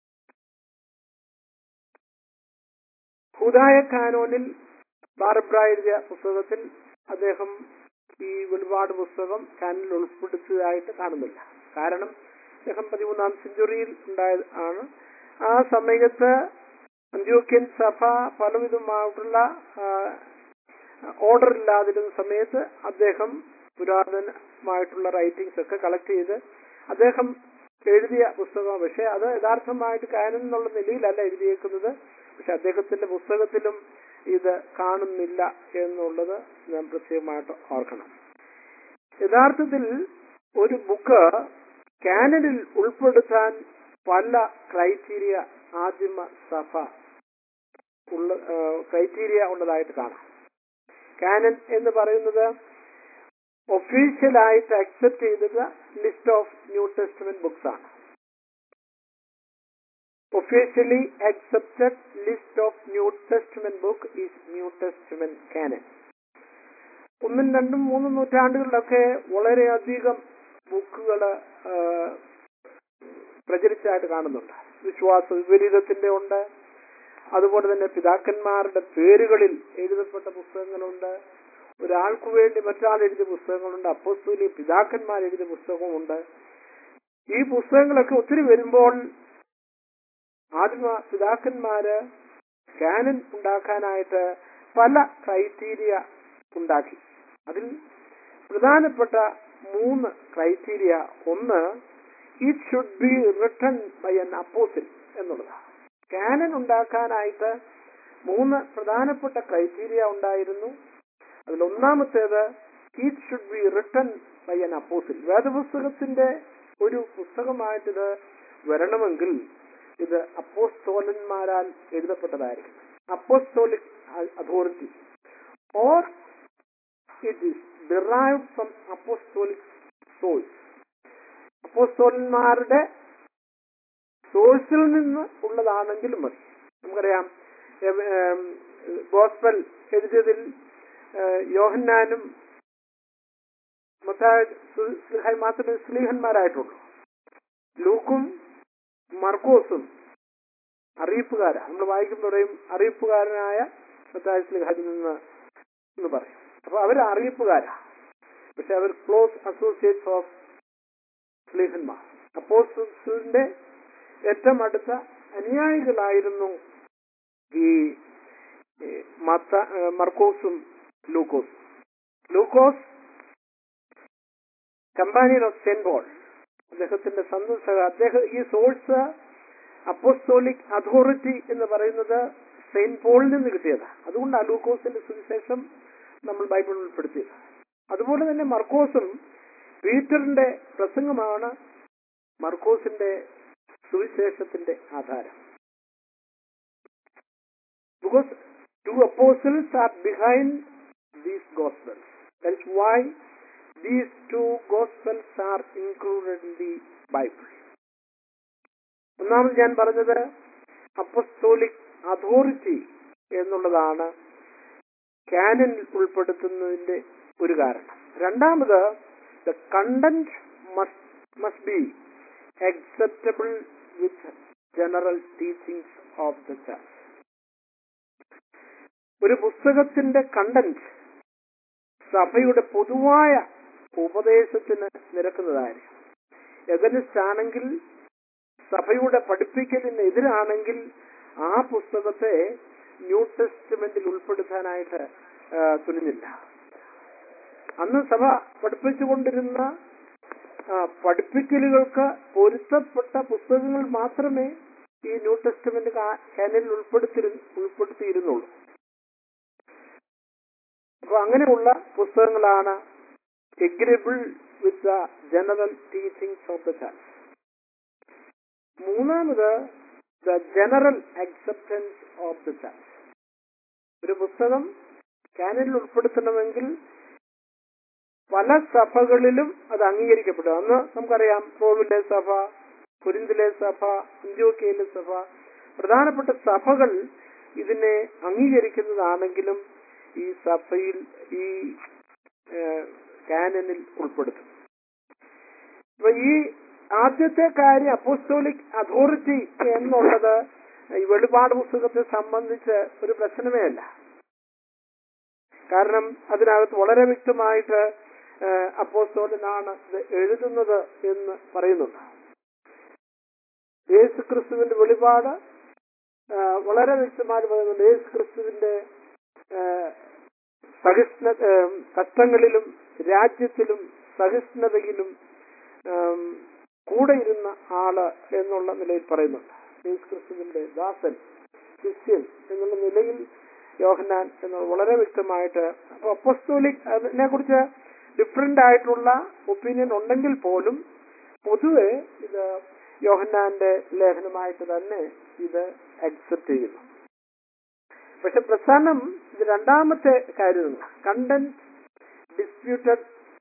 S1: ഹുദായ കാനോനിൽ ബാർബ്ര എഴുതിയ പുസ്തകത്തിൽ അദ്ദേഹം ഈ വെളിപാട് പുസ്തകം കാനലിൽ ഉൾപ്പെടുത്തിയതായിട്ട് കാണുന്നില്ല കാരണം അദ്ദേഹം പതിമൂന്നാം സെഞ്ചുറിയിൽ ഉണ്ടായ ആണ് ആ സമയത്ത് അന്ത്യോക്യൻ സഭ പലവിധമായിട്ടുള്ള ഓർഡർ ഇല്ലാതിരുന്ന സമയത്ത് അദ്ദേഹം പുരാതനമായിട്ടുള്ള റൈറ്റിംഗ്സ് ഒക്കെ കളക്ട് ചെയ്ത് അദ്ദേഹം എഴുതിയ പുസ്തകം പക്ഷെ അത് യഥാർത്ഥമായിട്ട് കാനൻ എന്നുള്ള നിലയിലല്ല എഴുതിയേക്കുന്നത് പക്ഷെ അദ്ദേഹത്തിന്റെ പുസ്തകത്തിലും ഇത് കാണുന്നില്ല എന്നുള്ളത് ഞാൻ പ്രത്യേകമായിട്ട് ഓർക്കണം യഥാർത്ഥത്തിൽ ഒരു ബുക്ക് കാനനിൽ ഉൾപ്പെടുത്താൻ പല ക്രൈറ്റീരിയ ആദിമ സഭ ഉള്ള ക്രൈറ്റീരിയ ഉള്ളതായിട്ട് കാണാം കാനൻ എന്ന് പറയുന്നത് ഒഫീഷ്യലായിട്ട് അക്സെപ്റ്റ് ചെയ്തത് list of New Testament books ആണ് officially accepted list of New Testament book is New Testament canon ഒന്നും രണ്ടും മൂന്നും നൂറ്റാണ്ടുകളിലൊക്കെ വളരെയധികം ബുക്കുകൾ പ്രചരിച്ചായിട്ട് കാണുന്നുണ്ട് വിശ്വാസ വിപരീതത്തിന്റെ ഉണ്ട് അതുപോലെ തന്നെ പിതാക്കന്മാരുടെ പേരുകളിൽ എഴുതപ്പെട്ട പുസ്തകങ്ങളുണ്ട് ഒരാൾക്ക് വേണ്ടി മറ്റൊരാൾ എഴുതിയ പുസ്തകങ്ങളുണ്ട് അപ്പോസ്തോലി പിതാക്കന്മാർ എഴുതിയ പുസ്തകമുണ്ട് ഈ പുസ്തകങ്ങളൊക്കെ ഒത്തിരി വരുമ്പോൾ ആദിമ പിതാക്കന്മാര് കാനൻ ഉണ്ടാക്കാനായിട്ട് പല ക്രൈറ്റീരിയ ഉണ്ടാക്കി അതിൽ പ്രധാനപ്പെട്ട മൂന്ന് ക്രൈറ്റീരിയ ഒന്ന് it should be written by an apostle എന്നുള്ളതാണ് കാനൻ ഉണ്ടാക്കാനായിട്ട് മൂന്ന് പ്രധാനപ്പെട്ട ക്രൈറ്റീരിയ ഉണ്ടായിരുന്നു അതിൽ ഒന്നാമത്തേത് it should be written by an apostle വേദപുസ്തകത്തിന്റെ ഒരു പുസ്തകമായിട്ടിത് വരണമെങ്കിൽ ഇത് അപ്പോസ്തോലന്മാരാൽ എഴുതപ്പെട്ടതായിരിക്കും apostolic authority or it is derived from apostolic source അപ്പോസ്തോലന്മാരുടെ സോഴ്സിൽ നിന്ന് ഉള്ളതാണെങ്കിലും മതി നമുക്കറിയാം ഗോസ്പൽ എഴുതിയതിൽ യോഹന്നാനും മത്തായി മാത്രമേ സ്ലീഹന്മാരായിട്ടുള്ളൂ ലൂക്കും മർക്കോസും അറിയിപ്പുകാരാ നമ്മൾ വായിക്കുമ്പോൾ പറയും അറിയിപ്പുകാരനായ മത്തായി സ്ലിഹാദിൽ നിന്ന് എന്ന് പറയും അപ്പൊ അവർ അറിയിപ്പുകാരാ പക്ഷെ അവർ ക്ലോസ് അസോസിയേറ്റ്സ് ഓഫ് സ്ലീഹന്മാർ അപ്പോസിന്റെ ഏറ്റവും അടുത്ത അനുയായികളായിരുന്നു ഈ മത്ത മർക്കോസും ലൂക്കോസും ലൂക്കോസ് കമ്പാനിയൻ ഓഫ് സെന്റ് പോൾ അദ്ദേഹത്തിന്റെ സന്ദർശക അദ്ദേഹം ഈ സോഴ്സ് അപ്പോസ്തോലിക് അതോറിറ്റി എന്ന് പറയുന്നത് സെയിന്റ് പോളിൽ നിന്ന് കിട്ടിയതാണ് അതുകൊണ്ട് ലൂക്കോസിന്റെ സുവിശേഷം നമ്മൾ ബൈബിളിൽ ഉൾപ്പെടുത്തിയത് അതുപോലെ തന്നെ മർക്കോസും പീറ്ററിന്റെ പ്രസംഗമാണ് മർക്കോസിന്റെ സുവിശേഷത്തിന്റെ ആധാരം because two apostles are behind these gospels that's why these two gospels are included in the Bible ഒന്നാമത് ഞാൻ പറഞ്ഞത് അപ്പസ്തോലിക് അതോറിറ്റി എന്നുള്ളതാണ് കാനനിൽ ഉൾപ്പെടുത്തുന്നതിന്റെ ഒരു കാരണം രണ്ടാമത് the content must be acceptable with general teachings of the church. ഒരു പുസ്തകത്തിന്റെ കണ്ടന്റ് സഭയുടെ പൊതുവായ ഉപദേശത്തിന് നിരക്കുന്നതായിരിക്കും എഗനിസ്റ്റ് ആണെങ്കിൽ സഭയുടെ പഠിപ്പിക്കലിന് എതിരാണെങ്കിൽ ആ പുസ്തകത്തെ ന്യൂ ടെസ്റ്റ്മെന്റിൽ ഉൾപ്പെടുത്താനായിട്ട് ആ, തുനിഞ്ഞില്ല അന്ന് സഭ പഠിപ്പിച്ചുകൊണ്ടിരുന്ന ആ, പഠിപ്പിക്കലുകൾക്ക് പൊരുത്തപ്പെട്ട പുസ്തകങ്ങൾ മാത്രമേ ഈ ന്യൂ ടെസ്റ്റ്മെന്റ് കാനലിൽ ഉൾപ്പെടുത്തി ഉൾപ്പെടുത്തിയിരുന്നുള്ളൂ അപ്പൊ അങ്ങനെയുള്ള പുസ്തകങ്ങളാണ് agreeable with the general teachings of the church മൂന്നാമത് the general acceptance of the church ഒരു പുസ്തകം കാനലിൽ ഉൾപ്പെടുത്തണമെങ്കിൽ പല സഭകളിലും അത് അംഗീകരിക്കപ്പെടും അന്ന് നമുക്കറിയാം റോമിലെ സഭ കുരിന്തിലെ സഭ അന്ത്യോക്കയിലെ സഭ പ്രധാനപ്പെട്ട സഭകൾ ഇതിനെ അംഗീകരിക്കുന്നതാണെങ്കിലും ഈ സഭയിൽ ഈ ഏഹ്, കാനനിൽ ഉൾപ്പെടുത്തും അപ്പൊ ഈ ആദ്യത്തെ കാര്യം അപ്പോസ്റ്റോളിക് അതോറിറ്റി എന്നുള്ളത് ഈ വെളിപാട് പുസ്തകത്തെ സംബന്ധിച്ച് ഒരു പ്രശ്നമേ അല്ല കാരണം അതിനകത്ത് വളരെ വ്യക്തമായിട്ട് ഏഹ്, അപ്പോസ്തോലനാണ് ഇത് എഴുതുന്നത് എന്ന് പറയുന്നുണ്ട് യേശു ക്രിസ്തുവിന്റെ വെളിപാട് ഏഹ്, വളരെ വ്യക്തമായിട്ട് പറയുന്നുണ്ട് യേശു ക്രിസ്തുവിന്റെ ഏഹ്, സഹിഷ്ണ ഏഹ്, കഷ്ടങ്ങളിലും രാജ്യത്തിലും സഹിഷ്ണുതയിലും ഏം, കൂടെ ഇരുന്ന ആള് എന്നുള്ള നിലയിൽ പറയുന്നുണ്ട് യേശു ക്രിസ്തുവിന്റെ ദാസൻ ശിഷ്യൻ എന്നുള്ള നിലയിൽ യോഹന്നാൻ എന്നത് വളരെ വ്യക്തമായിട്ട് അപ്പൊ അപ്പസ്തോലിക് അതിനെ കുറിച്ച് ഡിഫറെന്റ് ആയിട്ടുള്ള ഒപ്പീനിയൻ ഉണ്ടെങ്കിൽ പോലും പൊതുവെ ഇത് യോഹന്നാന്റെ ലേഖനമായിട്ട് തന്നെ ഇത് അക്സെപ്റ്റ് ചെയ്യുന്നു പക്ഷെ പ്രധാനം ഇത് രണ്ടാമത്തെ കാര്യം കണ്ടന്റ് ഡിസ്പ്യൂട്ടഡ്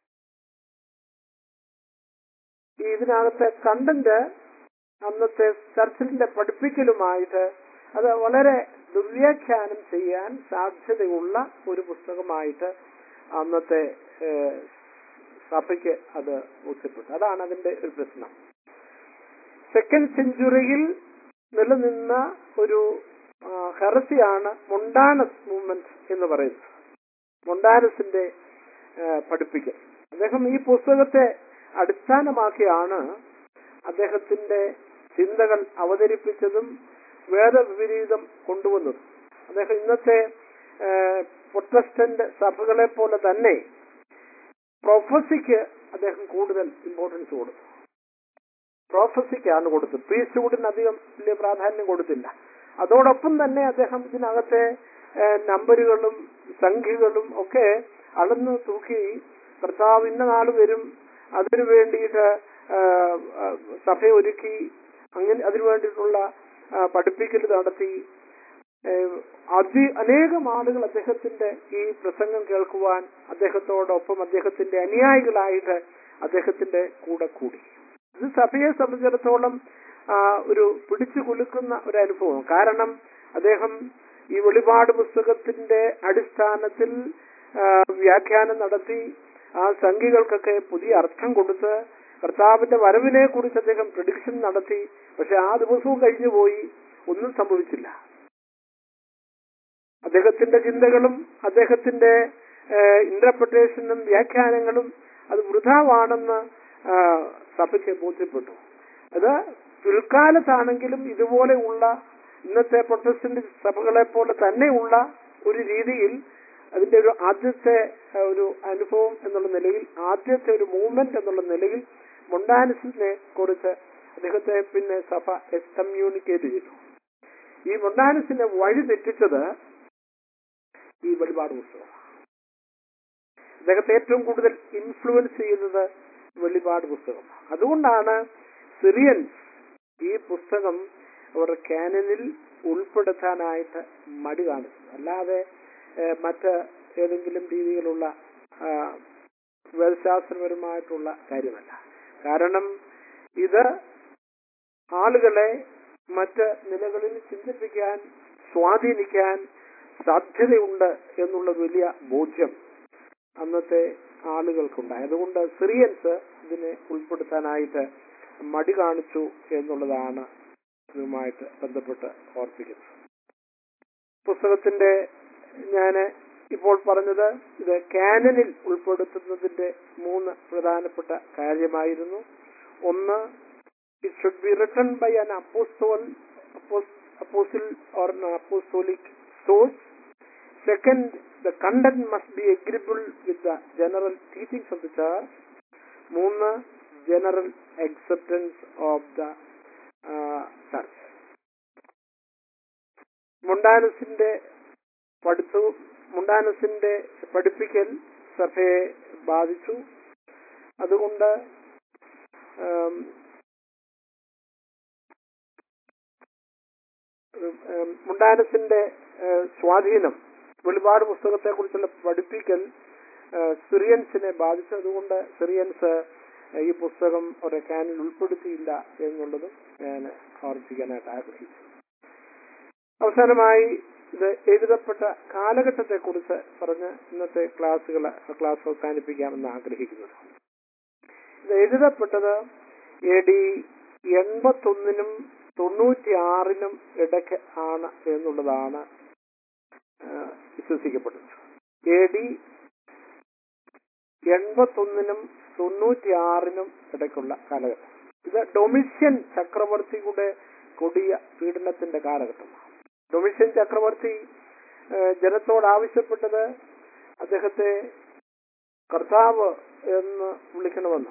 S1: ഈ ഇതിനകത്തെ കണ്ടന്റ് അന്നത്തെ ചർച്ചിലിന്റെ പഠിപ്പിക്കലുമായിട്ട് അത് വളരെ ദുർവ്യാഖ്യാനം ചെയ്യാൻ സാധ്യതയുള്ള ഒരു പുസ്തകമായിട്ട് അന്നത്തെ ഏഹ്, സഭയ്ക്ക് അത് ബോധ്യപ്പെട്ടു അതാണ് അതിന്റെ ഒരു പ്രശ്നം സെക്കൻഡ് സെഞ്ചുറിയിൽ നിലനിന്ന ഒരു ആ, ഹെറസിയാണ് മൊണ്ടാനസ് മൂവ്മെന്റ് എന്ന് പറയുന്നത് മൊണ്ടാനസിന്റെ ആ, പഠിപ്പിക്കൽ അദ്ദേഹം ഈ പുസ്തകത്തെ അടിസ്ഥാനമാക്കിയാണ് അദ്ദേഹത്തിന്റെ ചിന്തകൾ അവതരിപ്പിച്ചതും വേദവിപരീതം കൊണ്ടുവന്നതും അദ്ദേഹം ഇന്നത്തെ പ്രൊട്ടസ്റ്റന്റ് സഭകളെ പോലെ തന്നെ പ്രൊഫസിക്ക് അദ്ദേഹം കൂടുതൽ ഇമ്പോർട്ടൻസ് കൊടുത്തു പ്രോഫസിക്കാണ് കൊടുത്തത് പ്രീസ്റ്റ്ഹുഡിന് അധികം വലിയ പ്രാധാന്യം കൊടുത്തില്ല അതോടൊപ്പം തന്നെ അദ്ദേഹം ഇതിനകത്തെ ഏഹ്, നമ്പറുകളും സംഖ്യകളും ഒക്കെ അളന്നു തൂക്കി കർത്താവ് ഇന്ന നാൾ വരും അതിനു വേണ്ടിയിട്ട് ഏഹ്, ഏഹ്, സഭയെ ഒരുക്കി അങ്ങനെ അതിനു വേണ്ടിയിട്ടുള്ള ആ, പഠിപ്പിക്കൽ നടത്തി ഏഹ്, അതി അനേകം ആളുകൾ അദ്ദേഹത്തിന്റെ ഈ പ്രസംഗം കേൾക്കുവാൻ അദ്ദേഹത്തോടൊപ്പം അദ്ദേഹത്തിന്റെ അനുയായികളായിട്ട് അദ്ദേഹത്തിന്റെ കൂടെ കൂടി ഇത് സഭയെ സംബന്ധിച്ചിടത്തോളം ആ, ഒരു പിടിച്ചു കുലുക്കുന്ന ഒരു അനുഭവം കാരണം അദ്ദേഹം ഈ വെളിപാട് പുസ്തകത്തിന്റെ അടിസ്ഥാനത്തിൽ ആ, വ്യാഖ്യാനം നടത്തി ആ സംഖ്യകൾക്കൊക്കെ പുതിയ അർത്ഥം കൊടുത്ത് കർത്താവിന്റെ വരവിനെ കുറിച്ച് അദ്ദേഹം പ്രഡിക്ഷൻ നടത്തി പക്ഷെ ആ ദിവസവും കഴിഞ്ഞു പോയി ഒന്നും സംഭവിച്ചില്ല അദ്ദേഹത്തിന്റെ ചിന്തകളും അദ്ദേഹത്തിന്റെ ഇന്റർപ്രിട്ടേഷനും വ്യാഖ്യാനങ്ങളും അത് വൃഥാവാണെന്ന് ആ, സഭയ്ക്ക് ബോധ്യപ്പെട്ടു അത് പിൽക്കാലത്താണെങ്കിലും ഇതുപോലെയുള്ള ഇന്നത്തെ പ്രൊട്ടസ്റ്റന്റ് സഭകളെ പോലെ തന്നെയുള്ള ഒരു രീതിയിൽ അതിന്റെ ഒരു ആദ്യത്തെ ആ, ഒരു അനുഭവം എന്നുള്ള നിലയിൽ ആദ്യത്തെ ഒരു മൂവ്മെന്റ് എന്നുള്ള നിലയിൽ മൊണ്ടാനിസിനെ കുറിച്ച് അദ്ദേഹത്തെ പിന്നെ സഭ എക്സ്കമ്മ്യൂണിക്കേറ്റ് ചെയ്തു ഈ മൊണ്ടാനിസിനെ വഴി തെറ്റിച്ചത് ഈ വെളിപാട് പുസ്തകം അദ്ദേഹത്തെ ഏറ്റവും കൂടുതൽ ഇൻഫ്ലുവൻസ് ചെയ്യുന്നത് വെളിപാട് പുസ്തകം അതുകൊണ്ടാണ് സിറിയൻസ് ഈ പുസ്തകം അവരുടെ കാനനിൽ ഉൾപ്പെടുത്താനായിട്ട് മടി കാണിച്ചത് അല്ലാതെ ഏഹ്, മറ്റ് ഏതെങ്കിലും രീതിയിലുള്ള ആ, വേദശാസ്ത്രപരമായിട്ടുള്ള കാര്യമല്ല കാരണം ഇത് ആളുകളെ മറ്റ് നിലകളിൽ ചിന്തിപ്പിക്കാൻ സ്വാധീനിക്കാൻ സാധ്യതയുണ്ട് എന്നുള്ള വലിയ ബോധ്യം അന്നത്തെ ആളുകൾക്കുണ്ടായി അതുകൊണ്ട് സിറിയൻസ് ഇതിനെ ഉൾപ്പെടുത്താനായിട്ട് മടി കാണിച്ചു എന്നുള്ളതാണ് ഇതുമായിട്ട് ബന്ധപ്പെട്ട് ഓർപ്പിക്കുന്നത് പുസ്തകത്തിന്റെ ഞാൻ ഇപ്പോൾ പറഞ്ഞത് ഇത് കാനനിൽ ഉൾപ്പെടുത്തുന്നതിന്റെ മൂന്ന് പ്രധാനപ്പെട്ട കാര്യമായിരുന്നു ഒന്ന് it should be written by an apostle apostle or apostolic source second the content must be agreeable with the general teachings of the church മൂന്ന് general acceptance of the church മുണ്ടാനസിന്റെ പഠിത്തവും മുണ്ടാനസിന്റെ പഠിപ്പിക്കൽ സഭയെ ബാധിച്ചു അതുകൊണ്ട് ഉം, ഉം, മുണ്ടാനസിന്റെ ഏഹ്, സ്വാധീനം വെളിപാട് പുസ്തകത്തെ കുറിച്ചുള്ള പഠിപ്പിക്കൽ ഏഹ്, സിറിയൻസിനെ ബാധിച്ചു അതുകൊണ്ട് സിറിയൻസ് ഈ പുസ്തകം ഒരു കാനിൽ ഉൾപ്പെടുത്തിയില്ല എന്നുള്ളതും ഞാൻ ഓർപ്പിക്കാനായിട്ട് ആഗ്രഹിച്ചു അവസാനമായി ഇത് എഴുതപ്പെട്ട കാലഘട്ടത്തെ കുറിച്ച് പറഞ്ഞ് ഇന്നത്തെ ക്ലാസ്സുകൾ ക്ലാസ് അവസാനിപ്പിക്കാമെന്ന് ആഗ്രഹിക്കുന്നത് ഇത് എഴുതപ്പെട്ടത് എ ഡി എൺപത്തൊന്നിനും തൊണ്ണൂറ്റിയാറിനും ഇടയ്ക്ക് ആണ് എന്നുള്ളതാണ് ആ, വിശ്വസിക്കപ്പെടുന്നത് എ ഡി എൺപത്തൊന്നിനും തൊണ്ണൂറ്റിയാറിനും ഇടയ്ക്കുള്ള കാലഘട്ടം ഇത് ഡൊമിഷ്യൻ ചക്രവർത്തിയുടെ കൊടിയ പീഡനത്തിന്റെ കാലഘട്ടമാണ് ഡൊമിഷ്യൻ ചക്രവർത്തി ഏഹ്, ജനത്തോട് ആവശ്യപ്പെട്ടത് അദ്ദേഹത്തെ കർത്താവ് എന്ന് വിളിക്കണമെന്ന്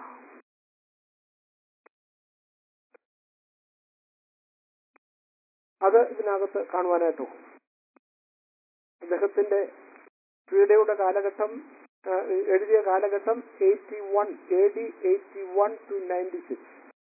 S1: അത് ഇതിനകത്ത് കാണുവാനായിട്ട് പോകും അദ്ദേഹത്തിന്റെ പീഡയുടെ കാലഘട്ടം ആ, എഴുതിയ കാലഘട്ടം eighty one A D eighty one to ninety six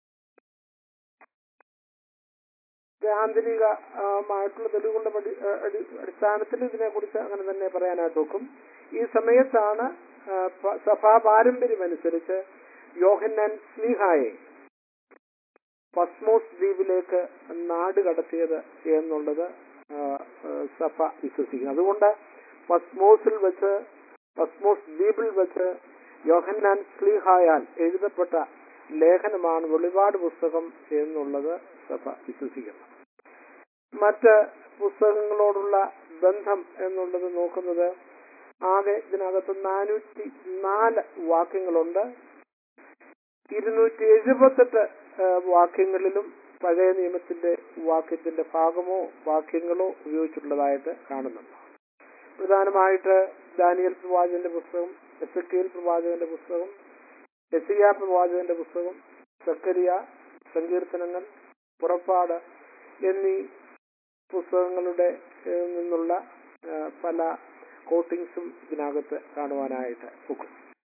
S1: ആന്തരികമായിട്ടുള്ള തെളിവുകളുടെ പടി- ആ, അടി- അടിസ്ഥാനത്തിൽ ഇതിനെക്കുറിച്ച് അങ്ങനെ തന്നെ പറയാനായിട്ട് നോക്കും ഈ സമയത്താണ് ആ, പ- സഭാ പാരമ്പര്യം അനുസരിച്ച് യോഹന്നാൻ സ്ലീഹായെ പസ്മോസ് ദ്വീപിലേക്ക് നാട് കടത്തിയത് എന്നുള്ളത് ആ, ആ, സഭ വിശ്വസിക്കുന്നു അതുകൊണ്ട് പസ്മോസിൽ വെച്ച് പസ്മോസ് ദ്വീപിൽ വെച്ച് യോഹന്നാൻ സ്ലീഹായാൽ എഴുതപ്പെട്ട ലേഖനമാണ് വെളിപാട് പുസ്തകം എന്നുള്ളത് സഭ വിശ്വസിക്കുന്നു മറ്റ് പുസ്തകങ്ങളോടുള്ള ബന്ധം എന്നുള്ളത് നോക്കുന്നത് ആകെ ഇതിനകത്ത് നാനൂറ്റി നാല് വാക്യങ്ങളുണ്ട് ഇരുന്നൂറ്റി എഴുപത്തെട്ട് വാക്യങ്ങളിലും പഴയ നിയമത്തിന്റെ വാക്യത്തിന്റെ ഭാഗമോ വാക്യങ്ങളോ ഉപയോഗിച്ചിട്ടുള്ളതായിട്ട് കാണുന്നുണ്ട് പ്രധാനമായിട്ട് ദാനിയൽ പ്രവാചകന്റെ പുസ്തകം എസ് കെ പ്രവാചകന്റെ പുസ്തകം എസിയ പ്രവാചകന്റെ പുസ്തകം സക്കരിയ സങ്കീർത്തനങ്ങൾ പുറപ്പാട് എന്നീ പുസ്തകങ്ങളുടെ ഏഹ്, നിന്നുള്ള ഏഹ്, പല കോട്ടിങ്സും ഇതിനകത്ത് കാണുവാനായിട്ട് ഒക്കും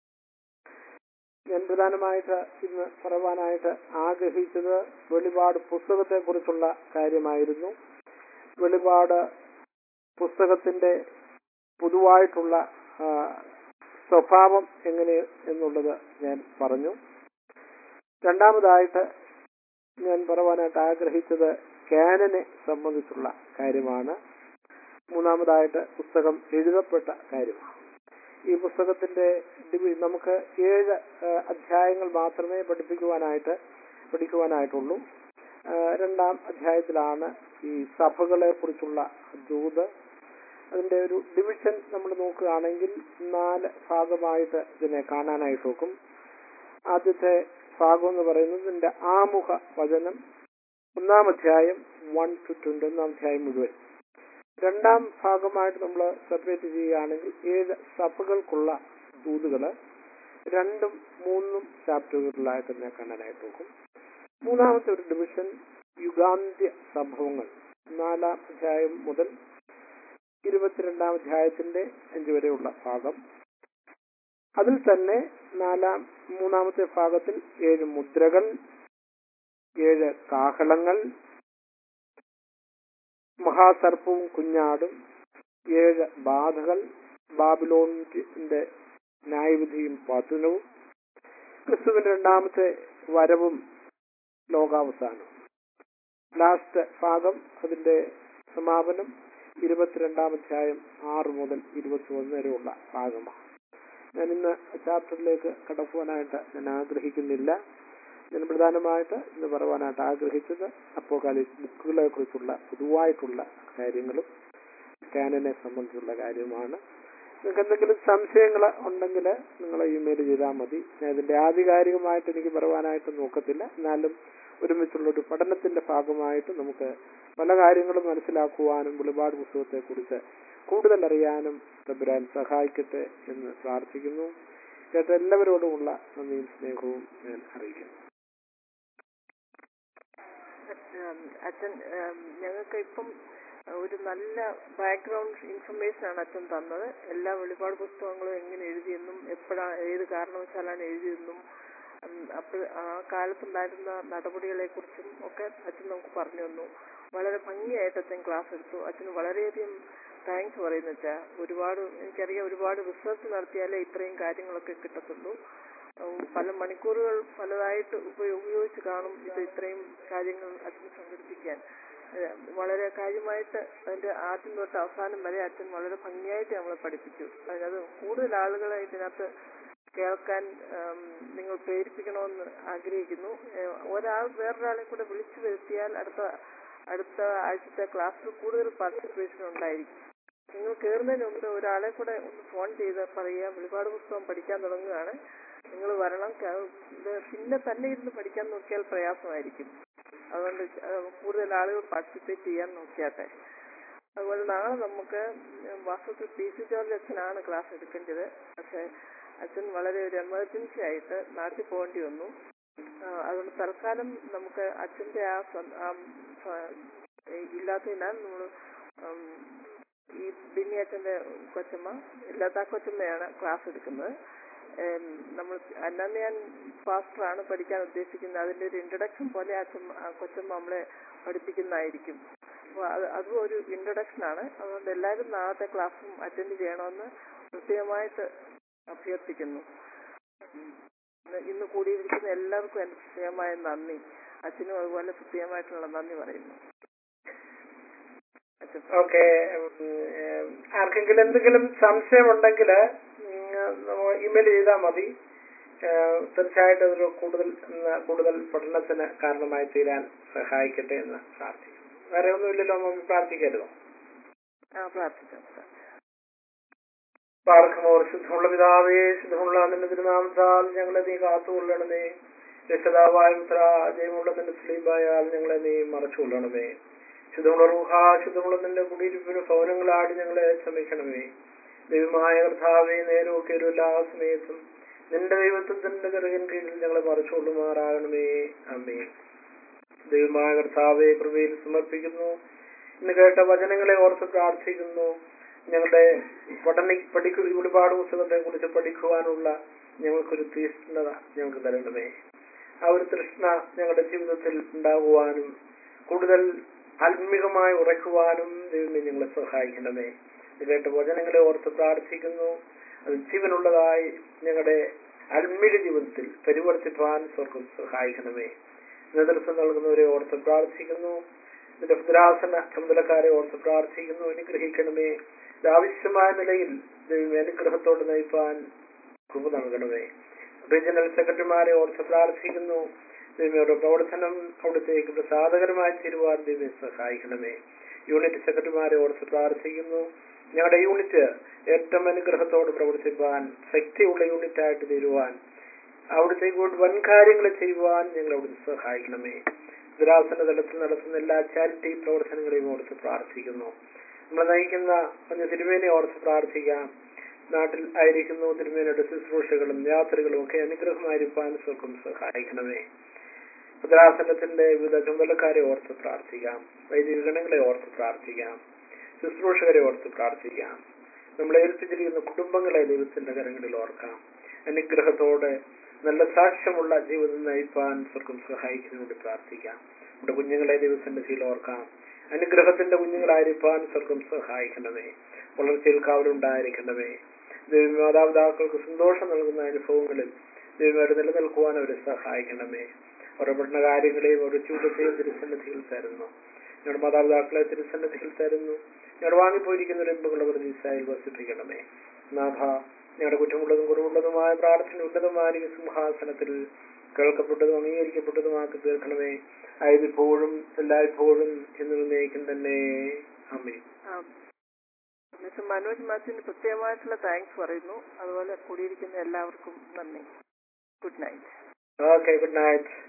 S1: ഞാൻ പ്രധാനമായിട്ട് ഇന്ന് പറയുവാനായിട്ട് ആഗ്രഹിച്ചത് വെളിപാട് പുസ്തകത്തെ കുറിച്ചുള്ള കാര്യമായിരുന്നു വെളിപാട് പുസ്തകത്തിന്റെ പൊതുവായിട്ടുള്ള ആ, സ്വഭാവം എങ്ങനെ എന്നുള്ളത് ഞാൻ പറഞ്ഞു രണ്ടാമതായിട്ട് ഞാൻ പറയുവാനായിട്ട് ആഗ്രഹിച്ചത് കാനനെ സംബന്ധിച്ചുള്ള കാര്യമാണ് മൂന്നാമതായിട്ട് പുസ്തകം എഴുതപ്പെട്ട കാര്യമാണ് ഈ പുസ്തകത്തിന്റെ ഡിവി- നമുക്ക് ഏഴ് ആ, അധ്യായങ്ങൾ മാത്രമേ പഠിപ്പിക്കുവാനായിട്ട് പഠിക്കുവാനായിട്ടുള്ളൂ ആ, രണ്ടാം അധ്യായത്തിലാണ് ഈ സഭകളെ കുറിച്ചുള്ള ദൂത് അതിന്റെ ഒരു ഡിവിഷൻ നമ്മൾ നോക്കുകയാണെങ്കിൽ നാല് ഭാഗമായിട്ട് ഇതിനെ കാണാനായിട്ട് നോക്കും ആദ്യത്തെ ഭാഗം എന്ന് പറയുന്നത് ഇതിന്റെ ആമുഖ വചനം ഒന്നാം അധ്യായം വൺ ടു ട്വന്റി ഒന്നാം അധ്യായം മുഴുവൻ രണ്ടാം ഭാഗമായിട്ട് നമ്മൾ സെപ്പറേറ്റ് ചെയ്യുകയാണെങ്കിൽ ഏഴ് സഭകൾക്കുള്ള ദൂതുകള് രണ്ടും മൂന്നും ചാപ്റ്ററുകളിലായിട്ട് തന്നെ കാണാനായിട്ട് നോക്കും മൂന്നാമത്തെ ഒരു ഡിവിഷൻ യുഗാന്ത്യ സംഭവങ്ങൾ നാലാം അധ്യായം മുതൽ ഇരുപത്തിരണ്ടാം അധ്യായത്തിന്റെ അഞ്ച് വരെയുള്ള ഭാഗം അതിൽ തന്നെ നാലാം മൂന്നാമത്തെ ഭാഗത്തിൽ ഏഴ് മുദ്രകൾ ഏഴ് കാഹളങ്ങൾ മഹാസർപ്പവും കുഞ്ഞാടും ഏഴ് ബാധകൾ ബാബിലോണിന്റെ ന്യായവിധിയും പതനവും ക്രിസ്തുവിന്റെ രണ്ടാമത്തെ വരവും ലോകാവസാനവും ലാസ്റ്റ് ഭാഗം അതിന്റെ സമാപനം ഇരുപത്തിരണ്ടാം അധ്യായം ആറ് മുതൽ ഇരുപത്തി ഒന്ന് വരെയുള്ള ഭാഗമാണ് ഞാൻ ഇന്ന് ചാപ്റ്ററിലേക്ക് കടക്കുവാനായിട്ട് ഞാൻ ആഗ്രഹിക്കുന്നില്ല ഞാൻ പ്രധാനമായിട്ട് ഇന്ന് പറയുവാനായിട്ട് ആഗ്രഹിച്ചത് അപ്പോകാലിസ് ബുക്കുകളെ കുറിച്ചുള്ള പൊതുവായിട്ടുള്ള കാര്യങ്ങളും സ്കാനിനെ സംബന്ധിച്ചുള്ള കാര്യമാണ് നിങ്ങൾക്ക് എന്തെങ്കിലും സംശയങ്ങൾ ഉണ്ടെങ്കിൽ നിങ്ങൾ ഇമെയിൽ ചെയ്താൽ മതി ഞാൻ ഇതിന്റെ ആധികാരികമായിട്ട് എനിക്ക് പറയാനായിട്ട് നോക്കത്തില്ല എന്നാലും ഒരുമിച്ചുള്ള ഒരു പഠനത്തിന്റെ ഭാഗമായിട്ട് നമുക്ക് പല കാര്യങ്ങളും മനസ്സിലാക്കുവാനും വെളിപാട് പുസ്തകത്തെക്കുറിച്ച് കൂടുതൽ അറിയാനും തമ്പുരാൻ സഹായിക്കട്ടെ എന്ന് പ്രാർത്ഥിക്കുന്നു കേട്ട എല്ലാവരോടുമുള്ള നന്ദിയും സ്നേഹവും ഞാൻ അറിയിക്കുന്നു
S2: ഉം, അച്ഛൻ ഉം, ഞങ്ങൾക്ക് ഇപ്പം ഒരു നല്ല ബാക്ക്ഗ്രൗണ്ട് ഇൻഫർമേഷൻ ആണ് അച്ഛൻ തന്നത് എല്ലാ വെളിപാട് പുസ്തകങ്ങളും എങ്ങനെ എഴുതിയെന്നും എപ്പോഴാണ് ഏത് കാരണവശാലാണ് എഴുതിയെന്നും അപ്പോൾ ആ കാലത്തുണ്ടായിരുന്ന നടപടികളെ കുറിച്ചും ഒക്കെ അച്ഛൻ നമുക്ക് പറഞ്ഞു തന്നു വളരെ ഭംഗിയായിട്ട് അച്ഛൻ ക്ലാസ് എടുത്തു അച്ഛന് വളരെയധികം താങ്ക്സ് പറയുന്നു വെച്ചാൽ ഒരുപാട് എനിക്കറിയാം ഒരുപാട് റിസർച്ച് നടത്തിയാലേ ഇത്രയും കാര്യങ്ങളൊക്കെ കിട്ടത്തുള്ളൂ ഉം, പല മണിക്കൂറുകൾ പലതായിട്ട് ഉപ- ഉപയോഗിച്ച് കാണും ഇത് ഇത്രയും കാര്യങ്ങൾ അച്ഛൻ സംഘടിപ്പിക്കാൻ ഏഹ് വളരെ കാര്യമായിട്ട് അതിന്റെ ആദ്യം തൊട്ട് അവസാനം വരെ അച്ഛൻ വളരെ ഭംഗിയായിട്ട് നമ്മളെ പഠിപ്പിച്ചു അതിനകത്ത് കൂടുതൽ ആളുകളെ ഇതിനകത്ത് കേൾക്കാൻ ഉം, നിങ്ങൾ പ്രേരിപ്പിക്കണമെന്ന് ആഗ്രഹിക്കുന്നു ഏഹ് ഒരാൾ വേറൊരാളെ കൂടെ വിളിച്ചു വരുത്തിയാൽ അടുത്ത അടുത്ത ആഴ്ചത്തെ ക്ലാസ്സിൽ കൂടുതൽ പാർട്ടിസിപ്പേഷൻ ഉണ്ടായിരിക്കും നിങ്ങൾ കയറുന്നതിന് മുമ്പ് ഒരാളെ കൂടെ ഒന്ന് ഫോൺ ചെയ്ത് പറയുക വെളിപാട് പുസ്തകം പഠിക്കാൻ തുടങ്ങുകയാണ് നിങ്ങൾ വരണം ക- ഇത് പിന്നെ തന്നെ ഇരുന്ന് പഠിക്കാൻ നോക്കിയാൽ പ്രയാസമായിരിക്കും അതുകൊണ്ട് ച- കൂടുതൽ ആളുകൾ പാർട്ടിസിപ്പേറ്റ് ചെയ്യാൻ നോക്കിയാട്ടെ അതുപോലെ നാളെ നമുക്ക് വാസ്തവത്തിൽ പി സി ജോർജ് അച്ഛനാണ് ക്ലാസ് എടുക്കേണ്ടത് പക്ഷെ അച്ഛൻ വളരെ ഒരു എമർജൻസി ആയിട്ട് നാട്ടിൽ പോകേണ്ടി വന്നു ആ, അതുകൊണ്ട് തൽക്കാലം നമുക്ക് അച്ഛന്റെ ആ സ്വ- ആ സ്വ- ഇല്ലാത്തതിനാൽ നമ്മൾ ഈ ബിന്നി അച്ഛന്റെ കൊച്ചമ്മ ഇല്ലാത്ത ആ കൊച്ചമ്മയാണ് ക്ലാസ് എടുക്കുന്നത് ഏം, നമ്മൾ അന്നന്ന് ഫാസ്റ്ററാണ് പഠിക്കാൻ ഉദ്ദേശിക്കുന്നത് അതിന്റെ ഒരു ഇൻട്രഡക്ഷൻ പോലെ അച്ഛൻ ആ കൊച്ചമ്മ നമ്മളെ പഠിപ്പിക്കുന്നതായിരിക്കും അപ്പോൾ അത് അതും ഒരു ഇൻട്രഡക്ഷൻ ആണ് അതുകൊണ്ട് എല്ലാവരും നാളത്തെ ക്ലാസ്സും അറ്റൻഡ് ചെയ്യണമെന്ന് പ്രത്യേകമായിട്ട് അഭ്യർത്ഥിക്കുന്നു ഉം. ഇന്ന് ഇന്ന് കൂടിയിരിക്കുന്ന എല്ലാവർക്കും എന്റെ പ്രത്യേകമായ നന്ദി അച്ഛനും അതുപോലെ പ്രത്യേകമായിട്ടുള്ള നന്ദി പറയുന്നു അച്ഛൻ
S1: ഓക്കെ ആർക്കെങ്കിലും എന്തെങ്കിലും സംശയമുണ്ടെങ്കിൽ ഇമെയിൽ ചെയ്താൽ മതി ഏഹ്, തീർച്ചയായിട്ടും അതൊരു കൂടുതൽ ഉം, കൂടുതൽ പഠനത്തിന് കാരണമായി തീരാൻ സഹായിക്കട്ടെ എന്ന് പ്രാർത്ഥിക്കുന്നു വേറെ ഒന്നുമില്ലല്ലോ മമ്മി പ്രാർത്ഥിക്കരുതോ
S2: ആ പ്രാർത്ഥിക്കാം പ്രാർത്ഥിക്കാം.
S1: പാർക്കുമോർ ശുദ്ധമുള്ള പിതാവേ ശുദ്ധമുള്ള നിന്റെ തിരുനാമത്താൽ ഞങ്ങളെ നീ കാത്തുകൊള്ളണമേ രക്ഷിതാവായ പുത്ര ജയമുള്ള നിന്റെ സ്ലീബായാൽ ഞങ്ങളെ നീ മറച്ചുകൊള്ളണമേ ശുദ്ധമുള്ള റൂഹ ശുദ്ധമുള്ള നിന്റെ കുടിയിരിപ്പിന് ഭവനങ്ങളാടി ഞങ്ങളെ ക്ഷമിക്കണമേ ദൈവമായ കർത്താവെ നേരമൊക്കെ ഒരു എല്ലാ സമയത്തും നിന്റെ ദൈവത്വത്തിന്റെ കറുകൻ കീഴിൽ ഞങ്ങളെ മറച്ചുകൊള്ളുമാറാകണമേ അമ്മേ ദൈവമായ കർത്താവെ കൃപയിൽ സമർപ്പിക്കുന്നു ഇന്ന് കേട്ട വചനങ്ങളെ ഓർത്ത് പ്രാർത്ഥിക്കുന്നു ഞങ്ങളുടെ പഠന പഠിക്കു ഒരുപാട് പുസ്തകത്തെ കുറിച്ച് പഠിക്കുവാനുള്ള ഞങ്ങൾക്കൊരു തീഷ്ണത ഞങ്ങൾക്ക് തരണമേ ആ ഒരു തൃഷ്ണ ഞങ്ങളുടെ ജീവിതത്തിൽ ഉണ്ടാകുവാനും കൂടുതൽ ആത്മീകമായി ഉറക്കുവാനും ദൈവമേ ഞങ്ങളെ സഹായിക്കണമേ ഇത് കേട്ട വചനങ്ങളെ ഓർത്ത് പ്രാർത്ഥിക്കുന്നു അത് ജീവനുള്ളതായി ഞങ്ങളുടെ ആത്മീക ജീവിതത്തിൽ പരിവർത്തിപ്പാൻ സ്വർഗം സഹായിക്കണമേ നേതൃത്വം നൽകുന്നവരെ ഓർത്ത് പ്രാർത്ഥിക്കുന്നു ഇതിന്റെ ഭദ്രാസന ചുമതലക്കാരെ ഓർത്ത് പ്രാർത്ഥിക്കുന്നു അനുഗ്രഹിക്കണമേ ഇത് ആവശ്യമായ നിലയിൽ ദൈവമേ അനുഗ്രഹത്തോട് നയിപ്പാൻ കൃപ നൽകണമേ റീജിയണൽ സെക്രട്ടറിമാരെ ഓർത്ത് പ്രാർത്ഥിക്കുന്നു ദൈവയുടെ പ്രവർത്തനം അവിടത്തേക്ക് പ്രസാദകരമായി തീരുവാൻ ദൈവം സഹായിക്കണമേ യൂണിറ്റ് സെക്രട്ടറിമാരെ ഓർത്ത് പ്രാർത്ഥിക്കുന്നു ഞങ്ങളുടെ യൂണിറ്റ് ഏറ്റവും അനുഗ്രഹത്തോട് പ്രവർത്തിപ്പാൻ ശക്തിയുള്ള യൂണിറ്റ് ആയിട്ട് തീരുവാൻ അവിടത്തേക്ക് കൊണ്ട് വൻ കാര്യങ്ങൾ ചെയ്യുവാൻ ഞങ്ങൾ അവിടുന്ന് സഹായിക്കണമേ ദുരാസന തലത്തിൽ നടത്തുന്ന എല്ലാ ചാരിറ്റി പ്രവർത്തനങ്ങളെയും ഓർത്ത് പ്രാർത്ഥിക്കുന്നു നമ്മൾ നയിക്കുന്ന കുഞ്ഞു തിരുമേനെ ഓർത്ത് പ്രാർത്ഥിക്കാം നാട്ടിൽ ആയിരിക്കുന്നു തിരുമേനയുടെ ശുശ്രൂഷകളും യാത്രകളും ഒക്കെ അനുഗ്രഹമായിരിക്കാൻ സ്വർഗം സഹായിക്കണമേ ഭദ്രാസനത്തിന്റെ വിവിധ ചുമതലക്കാരെ ഓർത്ത് പ്രാർത്ഥിക്കാം വൈദിക ഗണങ്ങളെ ഓർത്ത് പ്രാർത്ഥിക്കാം ശുശ്രൂഷകരെ ഓർത്ത് പ്രാർത്ഥിക്കാം നമ്മളെ ഏൽപ്പിച്ചിരിക്കുന്ന കുടുംബങ്ങളെ ദൈവത്തിന്റെ കരങ്ങളിൽ ഓർക്കാം അനുഗ്രഹത്തോടെ നല്ല സാക്ഷ്യമുള്ള ജീവിതം നയിപ്പാൻ സ്വർഗം സഹായിക്കുന്നതിന് വേണ്ടി പ്രാർത്ഥിക്കാം നമ്മുടെ കുഞ്ഞുങ്ങളെ ദൈവത്തിന്റെ ശീലം ഓർക്കാം അനുഗ്രഹത്തിന്റെ കുഞ്ഞുങ്ങളായിരിക്കാൻ സ്വർഗം സഹായിക്കണമേ വളർച്ചയിൽ കാവലുണ്ടായിരിക്കണമേ ദൈവ മാതാപിതാക്കൾക്ക് സന്തോഷം നൽകുന്ന അനുഭവങ്ങളിൽ ദൈവമായിട്ട് നിലനിൽക്കുവാൻ അവരെ സഹായിക്കണമേ അവരുടെ പഠന കാര്യങ്ങളെയും അവരുടെ ജീവിതത്തെയും തിരുസന്നിധിയിൽ തരുന്നു ഞങ്ങളുടെ മാതാപിതാക്കളെ തിരുസന്നിധിയിൽ തരുന്നു ഞങ്ങൾ വാങ്ങിപ്പോയിരിക്കുന്ന രംബുകളുടെ പ്രതീക്ഷയിൽ വസിപ്പിക്കണമേ നാഥ ഞങ്ങളുടെ കുറ്റമുള്ളതും കുറവുള്ളതുമായ പ്രാർത്ഥന ഉന്നതമായ ഈ സിംഹാസനത്തിൽ കേൾക്കപ്പെട്ടതും അംഗീകരിക്കപ്പെട്ടതുമാക്കി തീർക്കണമേ ആയതിപ്പോഴും എല്ലായ്പ്പോഴും എന്ന് നിർണ്ണയിക്കും തന്നെ അമ്മേ
S2: ആം. മിസ്റ്റർ മനോജ് മാത്യുവിന് പ്രത്യേകമായിട്ടുള്ള താങ്ക്സ് പറയുന്നു അതുപോലെ കൂടിയിരിക്കുന്ന എല്ലാവർക്കും നന്ദി good night
S1: okay good night